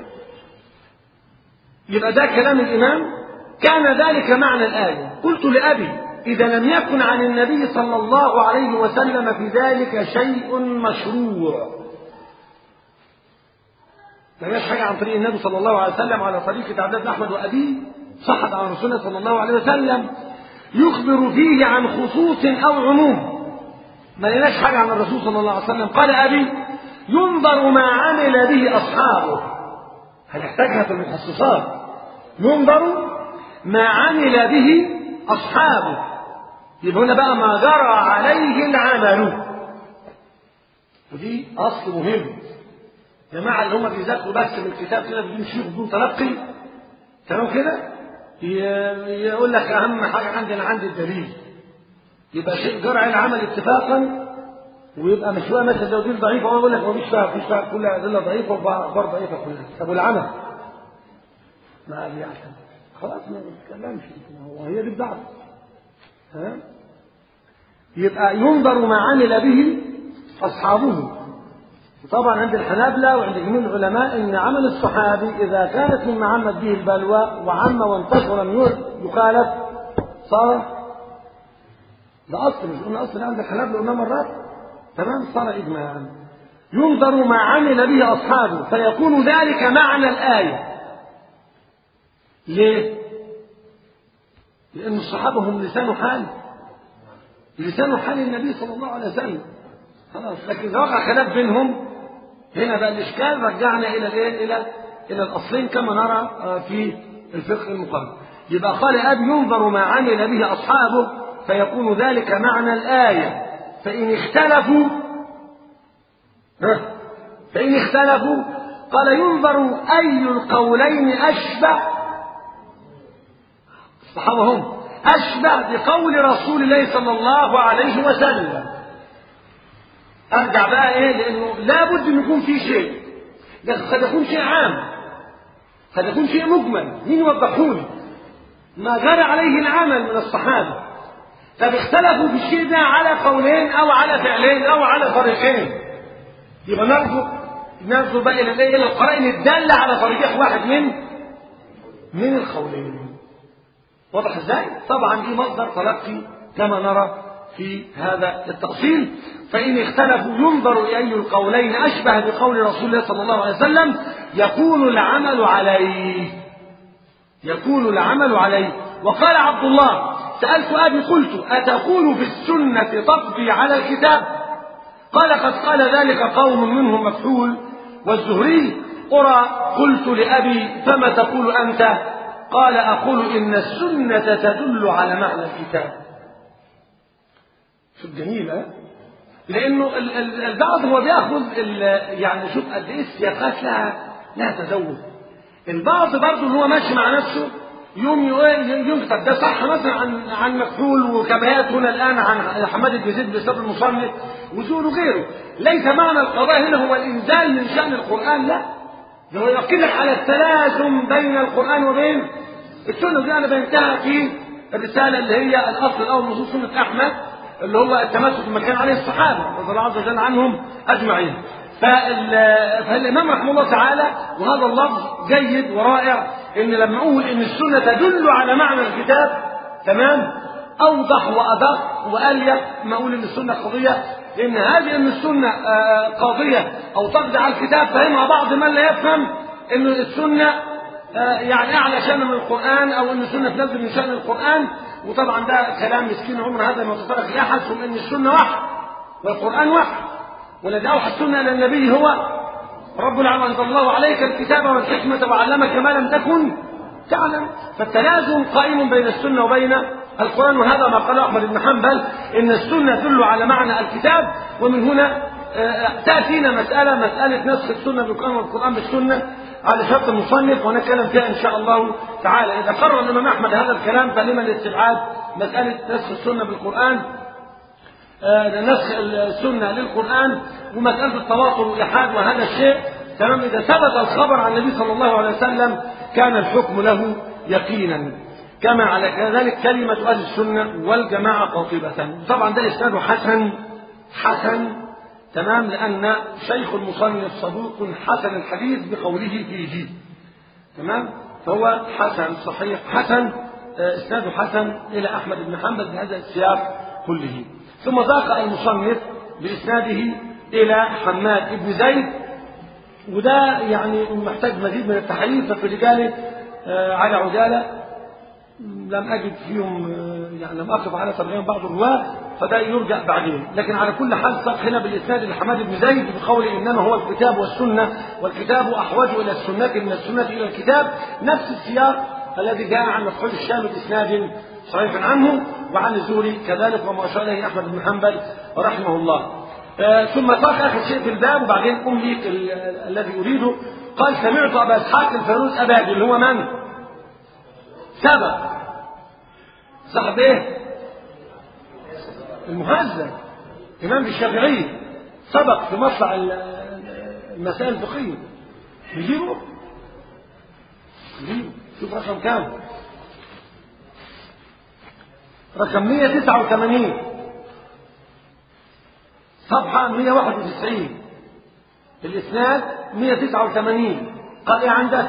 يبقى ده كلام الإمام كان ذلك معنى الآية قلت لأبي إذا لم يكن عن النبي صلى الله عليه وسلم في ذلك شيء مشروع ما جاش حاجة عن طريق النبي صلى الله عليه وسلم على طريقة عبد أحمد وأبيه صحت عن رسوله صلى الله عليه وسلم يخبر فيه عن خصوص أو عموم ما لناش حاجة عن الرسول صلى الله عليه وسلم قال أبي ينظر ما عمل به أصحابه هنحتاجها في المخصصات ينظر ما عمل به أصحابه يبقى هنا بقى ما جرى عليه العمل ودي أصل مهم جماعة اللي هم بيذاكروا بس من الكتاب كده بدون شيخ بدون تلقي تمام كده يقول لك أهم حاجة عندنا عندي الدليل يبقى شيء جرى العمل اتفاقا ويبقى مش هو مثلا لو دي ضعيفه هو يقول لك هو مش فاهم مش فاهم كلها ادله ضعيفه واخبار ضعيفه كلها طب والعمل ما بيعتمد خلاص ما بيتكلمش هو هي دي الدعوه ها يبقى ينظر ما عمل به اصحابه طبعا عند الحنابلة وعند جميع العلماء ان عمل الصحابي اذا كانت مما عمت به البلوى وعم وانتشر لم يخالف صار ده اصل مش قلنا اصل عند الحنابلة قلنا مرات تمام صار إجماعا ينظر ما عمل به أصحابه فيكون ذلك معنى الآية ليه؟ لأن الصحابة هم لسان حال لسان حال النبي صلى الله عليه وسلم خلاص لكن إذا وقع خلاف بينهم هنا بقى الإشكال رجعنا إلى الإيه؟ إلى إلى الأصلين كما نرى في الفقه المقارن يبقى قال أبي ينظر ما عمل به أصحابه فيكون ذلك معنى الآية فإن اختلفوا فإن اختلفوا قال ينظر أي القولين أشبه الصحابة هم أشبه بقول رسول الله صلى الله عليه وسلم أرجع بقى إيه لأنه لابد أن يكون في شيء لكن قد يكون شيء عام قد يكون شيء مجمل مين يوضحوني ما جرى عليه العمل من الصحابة طب اختلفوا في الشيء ده على قولين أو على فعلين أو على طريقين يبقى نرجو نرجو بقى إلى إلى القرائن الدالة على ترجيح واحد من من القولين واضح ازاي؟ طبعا دي مصدر تلقي كما نرى في هذا التأصيل فإن اختلفوا ينظر أي القولين أشبه بقول رسول الله صلى الله عليه وسلم يكون العمل عليه يكون العمل عليه وقال عبد الله سألت أبي قلت أتقول في السنة تقضي على الكتاب قال قد قال ذلك قوم منهم مفحول والزهري أرى قلت لأبي فما تقول أنت قال أقول إن السنة تدل على معنى الكتاب شوف جميل ها لأنه البعض هو بياخذ يعني شوف قد إيه السياقات لها لها تزود البعض برضه اللي هو ماشي مع نفسه يوم يكتب ده صح مثلا عن عن مكحول وكبهات هنا الان عن حماد بن زيد بسبب المصنف وزور غيره ليس معنى القضاء هنا هو الانزال من شان القران لا ده هو يؤكد لك على التلازم بين القران وبين السنه دي انا بينتهى في الرساله اللي هي الاصل الاول نصوص سنه احمد اللي هو التمسك بما كان عليه الصحابه رضي الله عز وجل عنهم اجمعين فالامام رحمه الله تعالى وهذا اللفظ جيد ورائع ان لما اقول ان السنه تدل على معنى الكتاب تمام اوضح وادق واليق ما اقول ان السنه قضيه لان هذه ان السنه قاضيه او تقضي على الكتاب فهمها بعض من لا يفهم ان السنه يعني اعلى شان من القران او ان السنه تنزل من شان القران وطبعا ده كلام مسكين عمر هذا ما تطرق لاحد ثم ان السنه وحي والقران وحي والذي اوحى السنه الى النبي هو رب العالمين انزل الله عليك الكتاب والحكمه وعلمك ما لم تكن تعلم فالتلازم قائم بين السنه وبين القران وهذا ما قاله احمد بن حنبل ان السنه تدل على معنى الكتاب ومن هنا تاتينا مساله مساله نسخ السنه بالقران والقران بالسنه على شرط المصنف ونتكلم فيها ان شاء الله تعالى اذا قرر الامام احمد هذا الكلام فلما الاستبعاد مساله نسخ السنه بالقران نسخ السنة للقرآن ومسألة التواصل والإلحاد وهذا الشيء تمام إذا ثبت الخبر عن النبي صلى الله عليه وسلم كان الحكم له يقينا كما على ذلك كلمة أهل السنة والجماعة قاطبة طبعا ده إسناده حسن حسن تمام لأن شيخ المصنف صدوق حسن الحديث بقوله فيه تمام فهو حسن صحيح حسن إسناده حسن إلى أحمد بن حنبل بهذا السياق كله ثم ذاق المصنف بإسناده إلى حماد بن زيد وده يعني محتاج مزيد من التحريف ففي رجاله على عجالة لم أجد فيهم يعني لم أقف على ترجمة بعض الرواة فده يرجع بعدين لكن على كل حال ساق هنا بالإسناد لحماد بن زيد بقول إنما هو الكتاب والسنة والكتاب أحوج إلى السنة من السنة إلى الكتاب نفس السياق الذي جاء عن مفعول الشام بإسناد صحيح عنه وعن الزهري كذلك وما أشار إليه أحمد بن حنبل رحمه الله آه ثم قال آخر شيء في الباب وبعدين أمليك الذي أريده قال سمعت أبا إسحاق الفيروز أبادي اللي هو من؟ سبق صاحب إيه؟ المهذب إمام الشافعي سبق في مطلع المسائل الفقهية نجيبه نجيبه شوف رقم كام رقم 189 صفحة 191 الإسناد 189 قال إيه عندك؟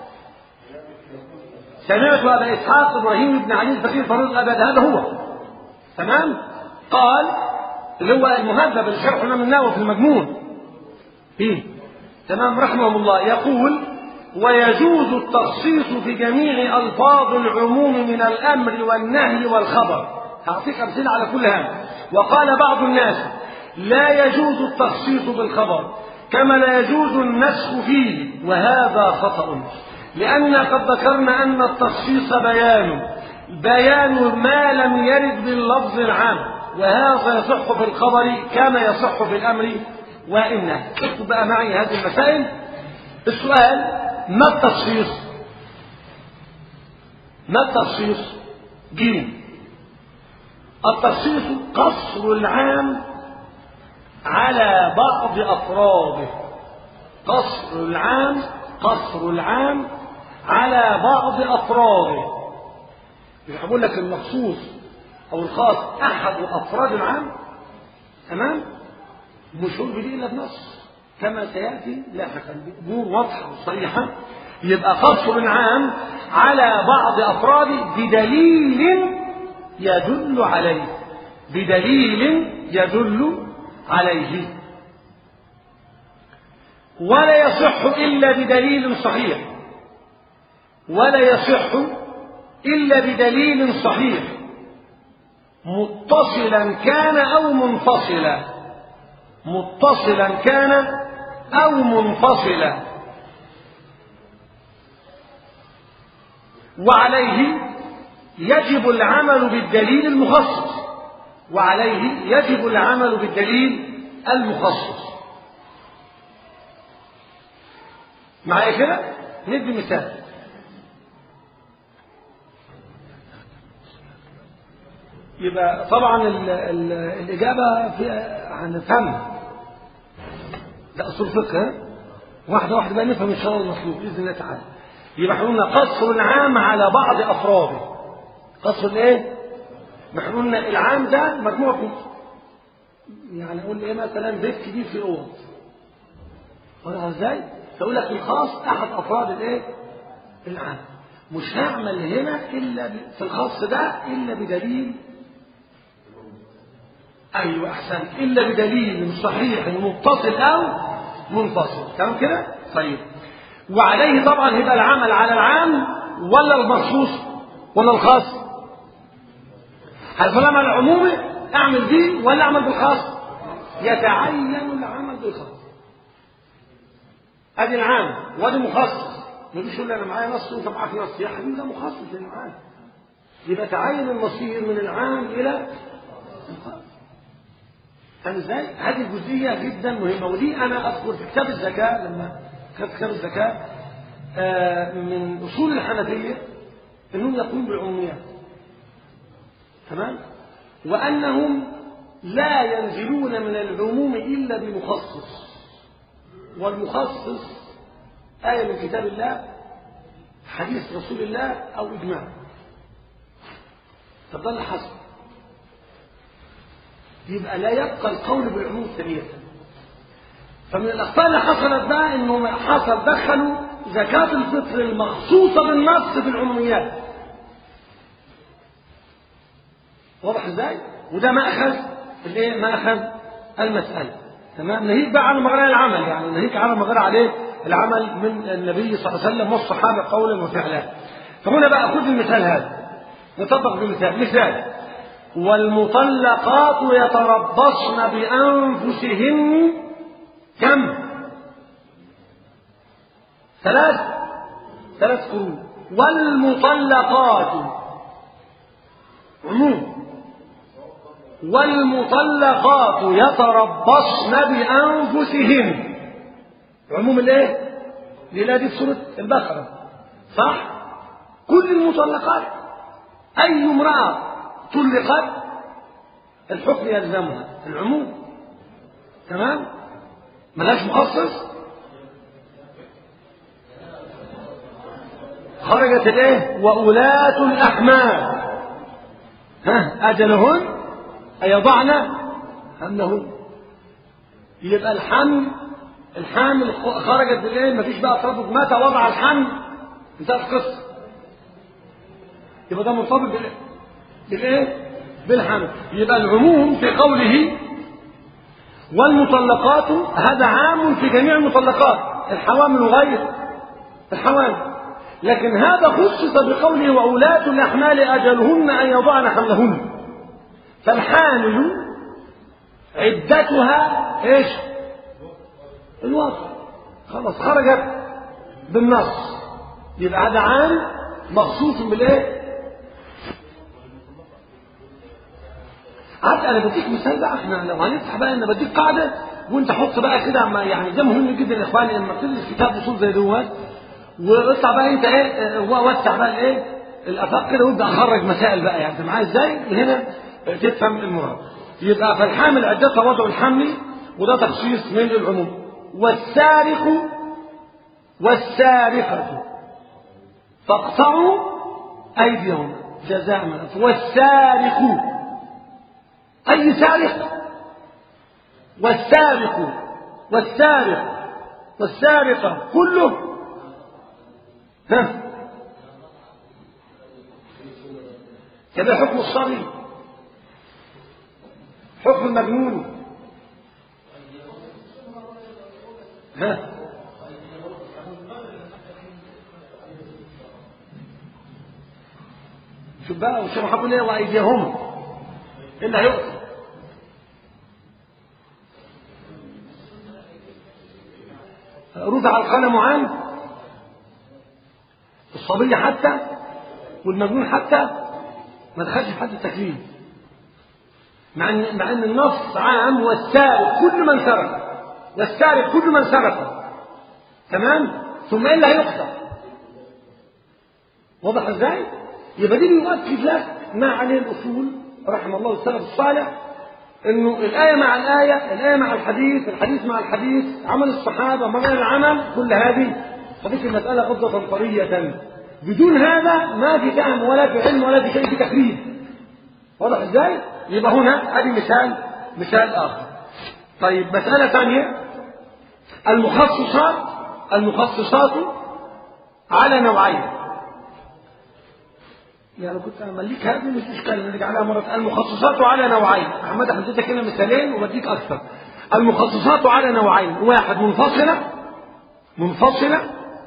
سمعت أبا إسحاق إبراهيم بن علي الفقير فروض أبد هذا هو تمام؟ قال اللي هو المهذب اللي شرحه الإمام النووي في المجموع إيه؟ تمام رحمه الله يقول ويجوز التخصيص في جميع ألفاظ العموم من الأمر والنهي والخبر هعطيك أمثلة على كل هذا وقال بعض الناس لا يجوز التخصيص بالخبر كما لا يجوز النسخ فيه وهذا خطأ لأن قد ذكرنا أن التخصيص بيان بيان ما لم يرد باللفظ العام وهذا يصح في الخبر كما يصح في الأمر وإنه اكتب بقى معي هذه المسائل السؤال ما التخصيص ما التخصيص جيم التخصيص قصر العام على بعض أفراده قصر العام قصر العام على بعض أفراده مش هقول لك المخصوص أو الخاص أحد أفراد العام تمام مش هو بدي إلا بنص كما سيأتي لاحقا بأمور واضحة وصريحة يبقى قصر العام على بعض أفراده بدليل يدل عليه بدليل يدل عليه ولا يصح إلا بدليل صحيح ولا يصح إلا بدليل صحيح متصلا كان أو منفصلا متصلا كان أو منفصلا وعليه يجب العمل بالدليل المخصص وعليه يجب العمل بالدليل المخصص معايا كده ندي مثال يبقى طبعا ال ال الإجابة في عن الفهم ده أصول فقه واحدة واحدة بقى نفهم إن شاء الله المطلوب بإذن الله تعالى يبقى احنا قلنا قصر العام على بعض أفراده قصر الإيه؟ ما احنا قلنا العام ده مجموعة كتب يعني أقول إيه مثلا بيت كبير في أوض واضح إزاي؟ فأقول لك الخاص أحد أفراد الإيه؟ العام مش هعمل هنا إلا في الخاص ده إلا بدليل أيوة أحسن إلا بدليل صحيح متصل أو منفصل تمام كده؟ طيب وعليه طبعا يبقى العمل على العام ولا المخصوص ولا الخاص؟ هل فلما العمومي أعمل دي ولا أعمل بالخاص؟ يتعين العمل بالخاص ادي العام وادي مخصص ما تجيش تقول لي انا معايا نص وانت معاك نص يا حبيبي ده مخصص للعام يبقى تعين المصير من العام الى الخاص فاهم ازاي؟ هذه الجزئيه جدا مهمه ودي انا اذكر في كتاب الزكاه لما كتبت كتاب الزكاه آه من اصول الحنفيه انهم يقومون بالعموميات تمام؟ وانهم لا ينزلون من العموم الا بمخصص والمخصص آية من كتاب الله حديث رسول الله أو إجماع طب ده اللي حصل يبقى لا يبقى القول بالعموم ثانية فمن الأخطاء اللي حصلت بقى إنه حصل دخلوا زكاة الفطر المخصوصة بالنص في العموميات واضح ازاي؟ وده مأخذ الايه؟ مأخذ المسألة تمام ناهيك بقى على مغرى العمل يعني ناهيك على مغرى عليه العمل من النبي صلى الله عليه وسلم والصحابه قولا وفعلا فهنا بقى خذ المثال هذا نطبق بمثال مثال والمطلقات يتربصن بانفسهن كم ثلاث ثلاث قرون والمطلقات عموم والمطلقات يتربصن بأنفسهن عموم الايه؟ لله دي في سورة البقرة صح؟ كل المطلقات أي امرأة طلقت الحكم يلزمها العموم تمام؟ ملاش مخصص خرجت الايه؟ وأولاة الأحمال ها أجلهن أيضعن حملهن يبقى الحمل الحامل خرجت بالليل مفيش بقى تربط متى وضع الحمل انتهت القصة يبقى ده مرتبط بالايه؟ بالايه؟ بالحمل يبقى العموم في قوله والمطلقات هذا عام في جميع المطلقات الحوامل وغير الحوامل لكن هذا خصص بقوله وأولاة الأحمال أجلهن أن يضعن حملهن فالحامل عدتها ايش الوصف خلاص خرجت بالنص يبقى هذا عام مخصوص بالايه عاد انا بديك مثال بقى احنا لو هنفتح بقى انا بديك قاعده وانت حط بقى كده يعني ده مهم جدا يا اخواني لما تدرس كتاب اصول زي دوت واطلع بقى انت ايه وسع بقى الايه الافاق كده وابدا اخرج مسائل بقى يعني انت معايا ازاي هنا تفهم المراد يبقى فالحامل عدتها وضع الحمل وده تخصيص من العموم والسارق والسارقة فاقطعوا أيديهم جزاء من والسارق أي سارق والسارق والسارق والسارقة كله ها كده حكم الصبي حكم المجنون ها شوف بقى والشيخ محمد ايه وايديهم ايه اللي هيقصد رفع القلم عن الصبي حتى والمجنون حتى ما دخلش في حد التكليف مع ان مع ان النص عام والسارق كل من سرق والسارق كل من سرق تمام ثم ايه اللي هيقطع واضح ازاي يبقى دي بيؤكد لك ما عليه الاصول رحم الله السلف الصالح انه الايه مع الايه الايه مع الحديث الحديث مع الحديث عمل الصحابه مع العمل كل هذه خليك المساله غضه طريه بدون هذا ما في فهم ولا في علم ولا في شيء في تكليف واضح ازاي يبقى هنا ادي مثال مثال اخر طيب مساله ثانيه المخصصات المخصصات على نوعين يعني كنت امليك هذه مش اشكال نرجع عليها مره المخصصات على نوعين احمد حددت كده مثالين وبديك اكثر المخصصات على نوعين واحد منفصله منفصله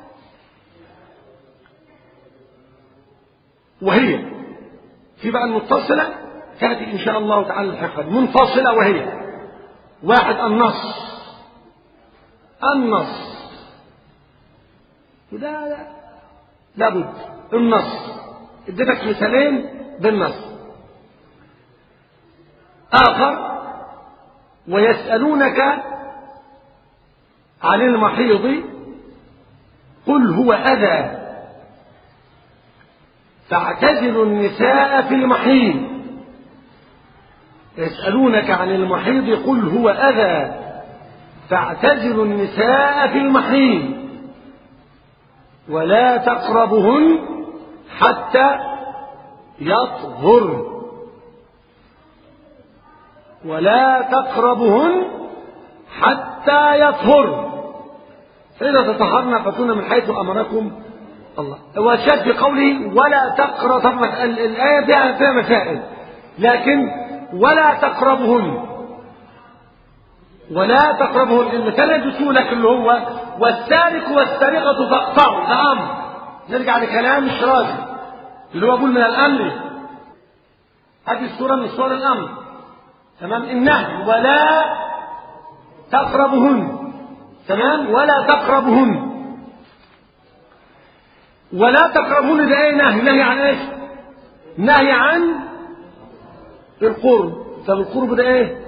وهي في بقى المتصله تاتي ان شاء الله تعالى الحقا منفصله وهي واحد النص النص وده لابد النص اديتك مثالين بالنص آخر ويسألونك عن المحيض قل هو أذى فاعتزلوا النساء في المحيض يسألونك عن المحيض قل هو أذى فاعتزلوا النساء في المحيض ولا تقربهن حتى يطهر ولا تقربهن حتى يطهر فإذا تطهرن فكن من حيث أمركم الله وشد في قوله ولا تقرب طب الآية فيها فيها مسائل لكن ولا تقربهن ولا تقربهن المثال اللي لك اللي هو والسارق والسارقة فاقطعوا ده أمر نرجع لكلام الشرازي اللي هو بقول من الأمر هذه السورة من سور الأمر تمام النهي ولا تقربهن تمام ولا تقربهن ولا تقربهن ده ايه نهي نهي عن ايش نهي عن القرب طب القرب ده ايه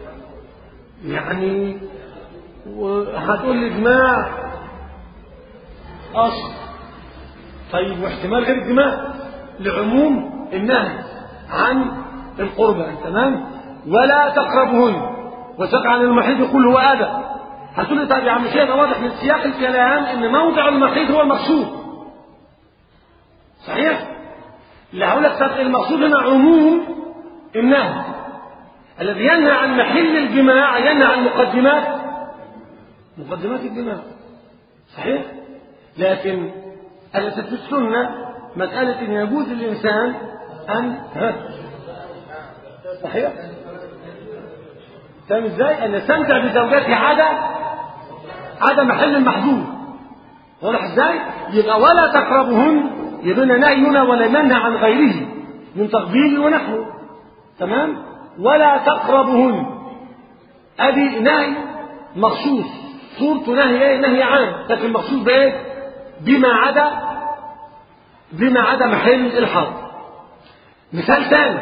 يعني هتقول لي جماع اصل طيب واحتمال غير الجماع لعموم النهي عن القربى تمام ولا تقربهن وسق عن المحيط يقول هو اذى هتقول لي طيب يا عم شيخ واضح من سياق الكلام ان موضع المحيط هو المقصود صحيح اللي هقول لك المقصود هنا عموم النهي الذي ينهى عن محل الجماع ينهى عن مقدمات مقدمات الجماع صحيح لكن التي في السنة مسألة أن يجوز للإنسان أن ها صحيح فاهم ازاي؟ ان يستمتع بزوجته عدا عدا محل المحظور واضح ازاي؟ يبقى ولا تقربهن يبقى نهي هنا ولا منع عن غيره من تقبيل ونحوه تمام؟ ولا تقربهن ادي نهي مخصوص صورته نهي ايه؟ نهي عام لكن مخصوص بايه؟ بما عدا بما عدا محل الحظر مثال ثاني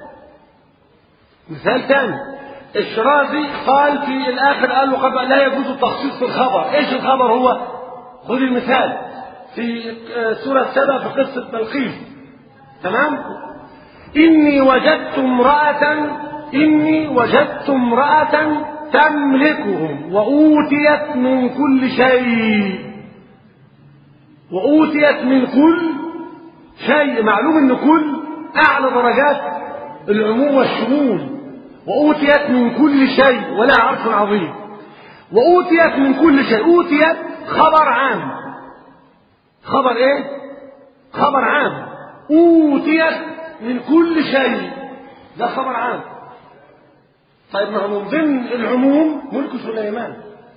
مثال ثاني الشرازي قال في الاخر قال له قبل لا يجوز التخصيص في الخبر ايش الخبر هو خذ المثال في سورة سبع في قصة بلقيس تمام إني وجدت امرأة إني وجدت امرأة تملكهم وأوتيت من كل شيء وأوتيت من كل شيء معلوم أن كل أعلى درجات العموم والشمول وأوتيت من كل شيء ولا عرش عظيم وأوتيت من كل شيء أوتيت خبر عام خبر إيه؟ خبر عام أوتيت من كل شيء ده خبر عام طيب ما هو من ضمن العموم ملك سليمان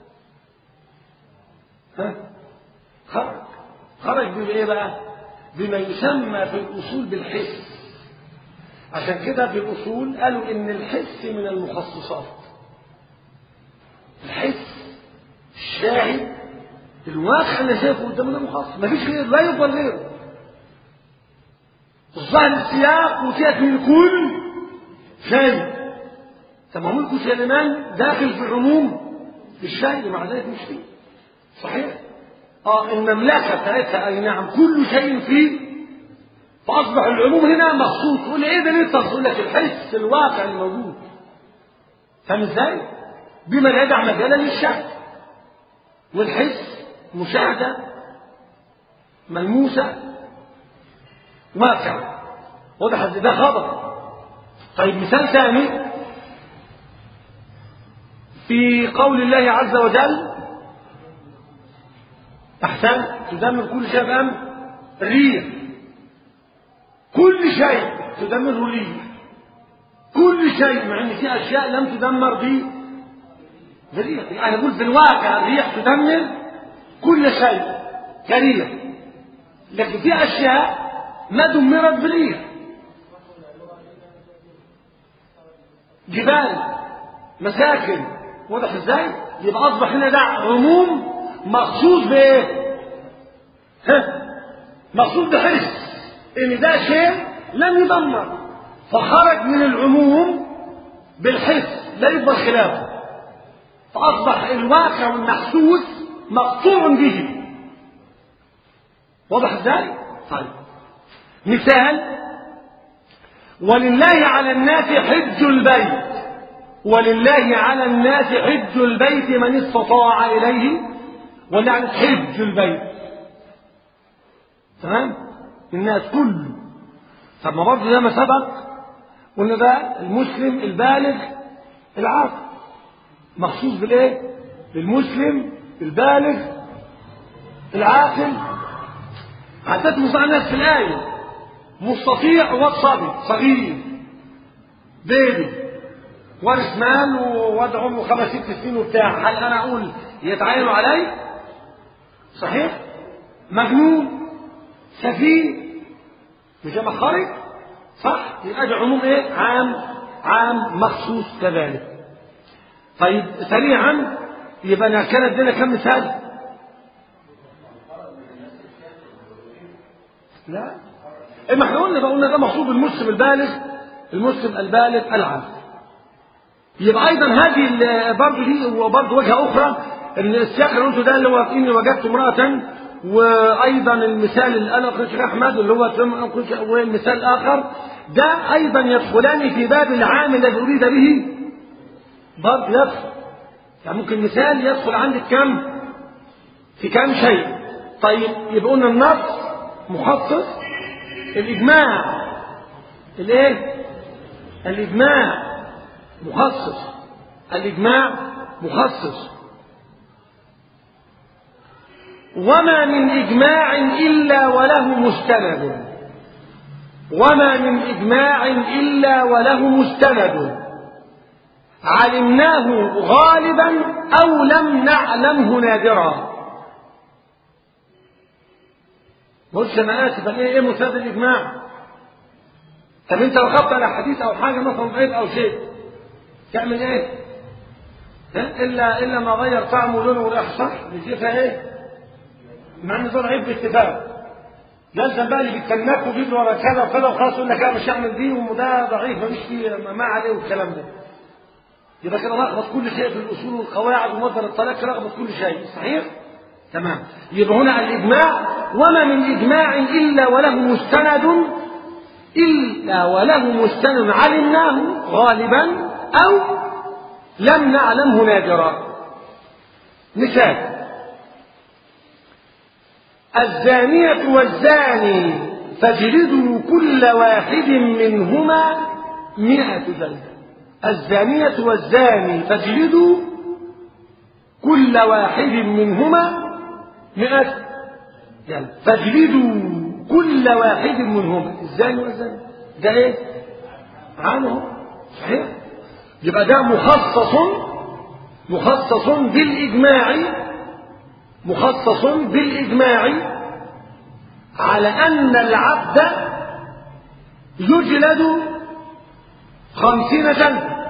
ها خرج خرج بإيه بقى؟ بما يسمى في الأصول بالحس عشان كده في الأصول قالوا إن الحس من المخصصات الحس الشاهد الواقع اللي شايفه قدامنا مخصص مفيش غير لا يفضل غيره الظاهر السياق وتيت من كل شيء طب ما ملك سليمان داخل في العموم في الشيء مع ذلك مش فيه صحيح اه المملكه بتاعتها اي نعم كل شيء فيه فاصبح العموم هنا مخصوص تقول ايه ده ليه تقول لك الحس الواقع الموجود فاهم ازاي؟ بما لا يدع مجالا للشك والحس مشاهده ملموسه واقع واضح ده خبر طيب مثال ثاني في قول الله عز وجل أحسن تدمر كل شيء بأمر الريح كل شيء تدمره الريح كل شيء مع ان في اشياء لم تدمر ب بالريح يعني نقول في الواقع الريح تدمر كل شيء كريح لكن في اشياء ما دمرت بالريح جبال مساكن واضح ازاي يبقى اصبح هنا ده عموم مخصوص بايه ها مخصوص بحس ان ده شيء لم يدمر فخرج من العموم بالحس لا يقبل خلافه فاصبح الواقع والمحسوس مقطوع به واضح ازاي طيب مثال ولله على الناس حج البيت ولله على الناس حج البيت من استطاع إليه ولعنة حج البيت تمام الناس كله طب ما برضه ده ما سبق قلنا ده المسلم البالغ العاقل مخصوص بالايه المسلم البالغ العاقل عدت مصنع الناس في الآية مستطيع والصبي صغير بيبي وارث مال وواد عمره خمس ست سنين وبتاع هل انا اقول يتعين علي؟ صحيح؟ مجنون سفيه مش خارج صح؟ يبقى ده عموم ايه؟ عام عام مخصوص كذلك. طيب سريعا يبقى انا كان ادينا كم مثال؟ لا اما احنا قلنا بقى قلنا ده مقصود المسلم البالغ المسلم البالغ العاقل يبقى ايضا هذه برضه دي وبرضه وجهه اخرى ان السياق اللي قلته ده اللي هو اني وجدت امراه وايضا المثال اللي قاله الشيخ احمد اللي هو والمثال الاخر ده ايضا يدخلان في باب العام الذي اريد به برضه يدخل يعني ممكن مثال يدخل عندك كم في كم شيء طيب يبقى قلنا النص مخصص الاجماع الايه الاجماع مخصص الإجماع مخصص وما من إجماع إلا وله مستند وما من إجماع إلا وله مستند علمناه غالبا أو لم نعلمه نادرا قلت أنا آسف إيه إيه مساد الإجماع طب أنت لو خدت على حديث أو حاجة مثلا ضعيف أو شيء تعمل إيه؟ ها؟ إلا إلا ما غير طعمه ولونه وريحه صح؟ بيجيبها إيه؟ مع إن ده ضعيف باتفاق لازم بقى اللي بيتكلمك ويجيب ورا كذا وكذا وخلاص يقول لك انا مش هعمل دي وده ضعيف مفيش فيه ما عليه والكلام ده يبقى كده لخبط كل شيء في الاصول والقواعد ومصدر الطلاق لخبط كل شيء صحيح؟ تمام يبقى هنا الاجماع وما من اجماع الا وله مستند الا وله مستند علمناه غالبا او لم نعلمه نادرا مثال الزانية والزاني فاجلدوا كل واحد منهما مئة جلدة الزانية والزاني فاجلدوا كل واحد منهما مئة جلدة فاجلدوا كل واحد منهما الزاني والزاني ده ايه؟ عنه صحيح يبقى ده مخصص مخصص بالإجماع مخصص بالإجماع على أن العبد يجلد خمسين جلدة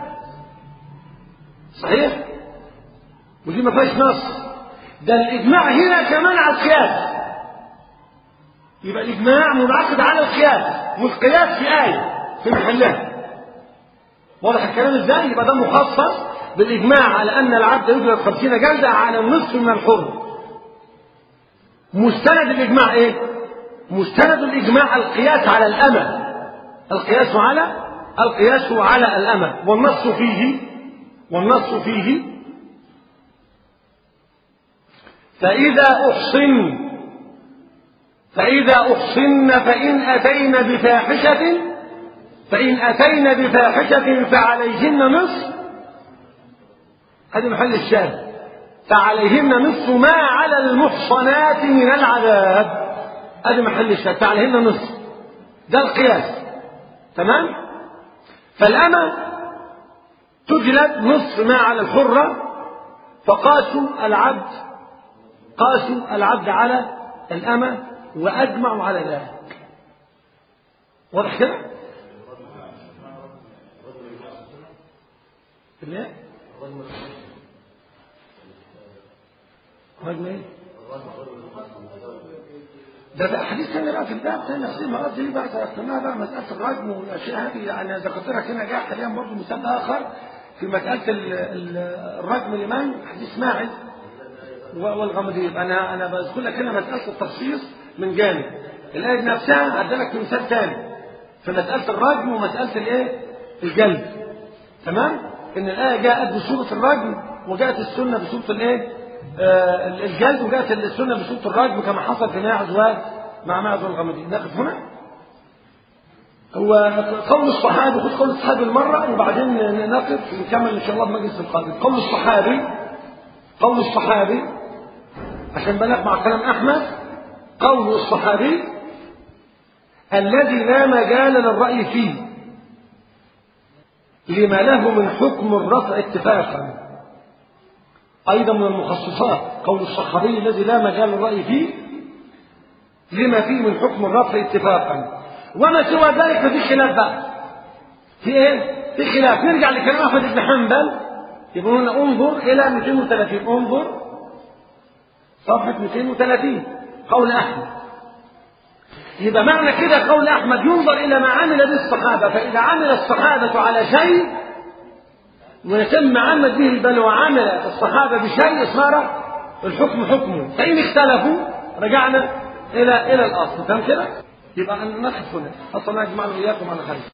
صحيح ودي ما فيهاش نص ده الإجماع هنا كمان على القياس يبقى الإجماع منعقد على القياس والقياس في آية في محلها واضح الكلام ازاي يبقى ده مخصص بالإجماع على أن العبد يجلد خمسين جلدة على النصف من الحر مستند الإجماع إيه؟ مستند الإجماع القياس على الأمة القياس على القياس على الأمة والنص فيه والنص فيه فإذا أحصن فإذا أحصن فإن أتين بفاحشة فإن أتين بفاحشة فعليهن نصف هذا محل الشاهد فعليهن نصف ما على المحصنات من العذاب ادي محل الشاهد فعليهن نصف ده القياس تمام فالأمة تجلد نصف ما على الحرة فقاسوا العبد قاسوا العبد على الأمة وأجمعوا على ذلك واضح كده؟ ليه؟ رجل ايه؟ ده ده حديث ثاني بقى في الباب ثاني نفسي مرات دي بقى ذكرناها بقى مسألة الرجم والأشياء هذه يعني ذكرت لك هنا جاء حاليا برضه مثال آخر في مسألة ال- ال- الرجم لمن؟ حديث ماعز والغمدير أنا أنا بذكر لك هنا مسألة التخصيص من جانب الآية نفسها أدلك في مثال ثاني في مسألة الرجم ومسألة الإيه؟ الجلد تمام؟ إن الآية جاءت بصورة الرجم وجاءت السنة بصورة الإيه؟ آه الجلد وجاءت السنة بصورة الرجم كما حصل في ماعز مع ماعز والغمدير نقف هنا هو قول الصحابي خد قول الصحابي المرة وبعدين نقف ونكمل إن شاء الله بمجلس القادم قول الصحابي قول الصحابي عشان بلغ مع كلام أحمد قول الصحابي الذي لا مجال للرأي فيه لما له من حكم الرفع اتفاقا أيضا من المخصصات قول الصحابي الذي لا مجال للرأي فيه لما فيه من حكم الرفع اتفاقا وما سوى ذلك ففي خلاف بقى في ايه؟ في خلاف نرجع لكلام أحمد بن حنبل يقولون انظر إلى 230 انظر صفحة 230 قول أحمد يبقى معنى كده قول أحمد ينظر إلى ما عمل به الصحابة فإذا عمل الصحابة على شيء ويتم عمل به البل وعمل الصحابة بشيء صار الحكم حكمه فإن اختلفوا رجعنا إلى إلى الأصل فهم كده؟ يبقى نقف هنا أصلا أجمعنا إياكم على خير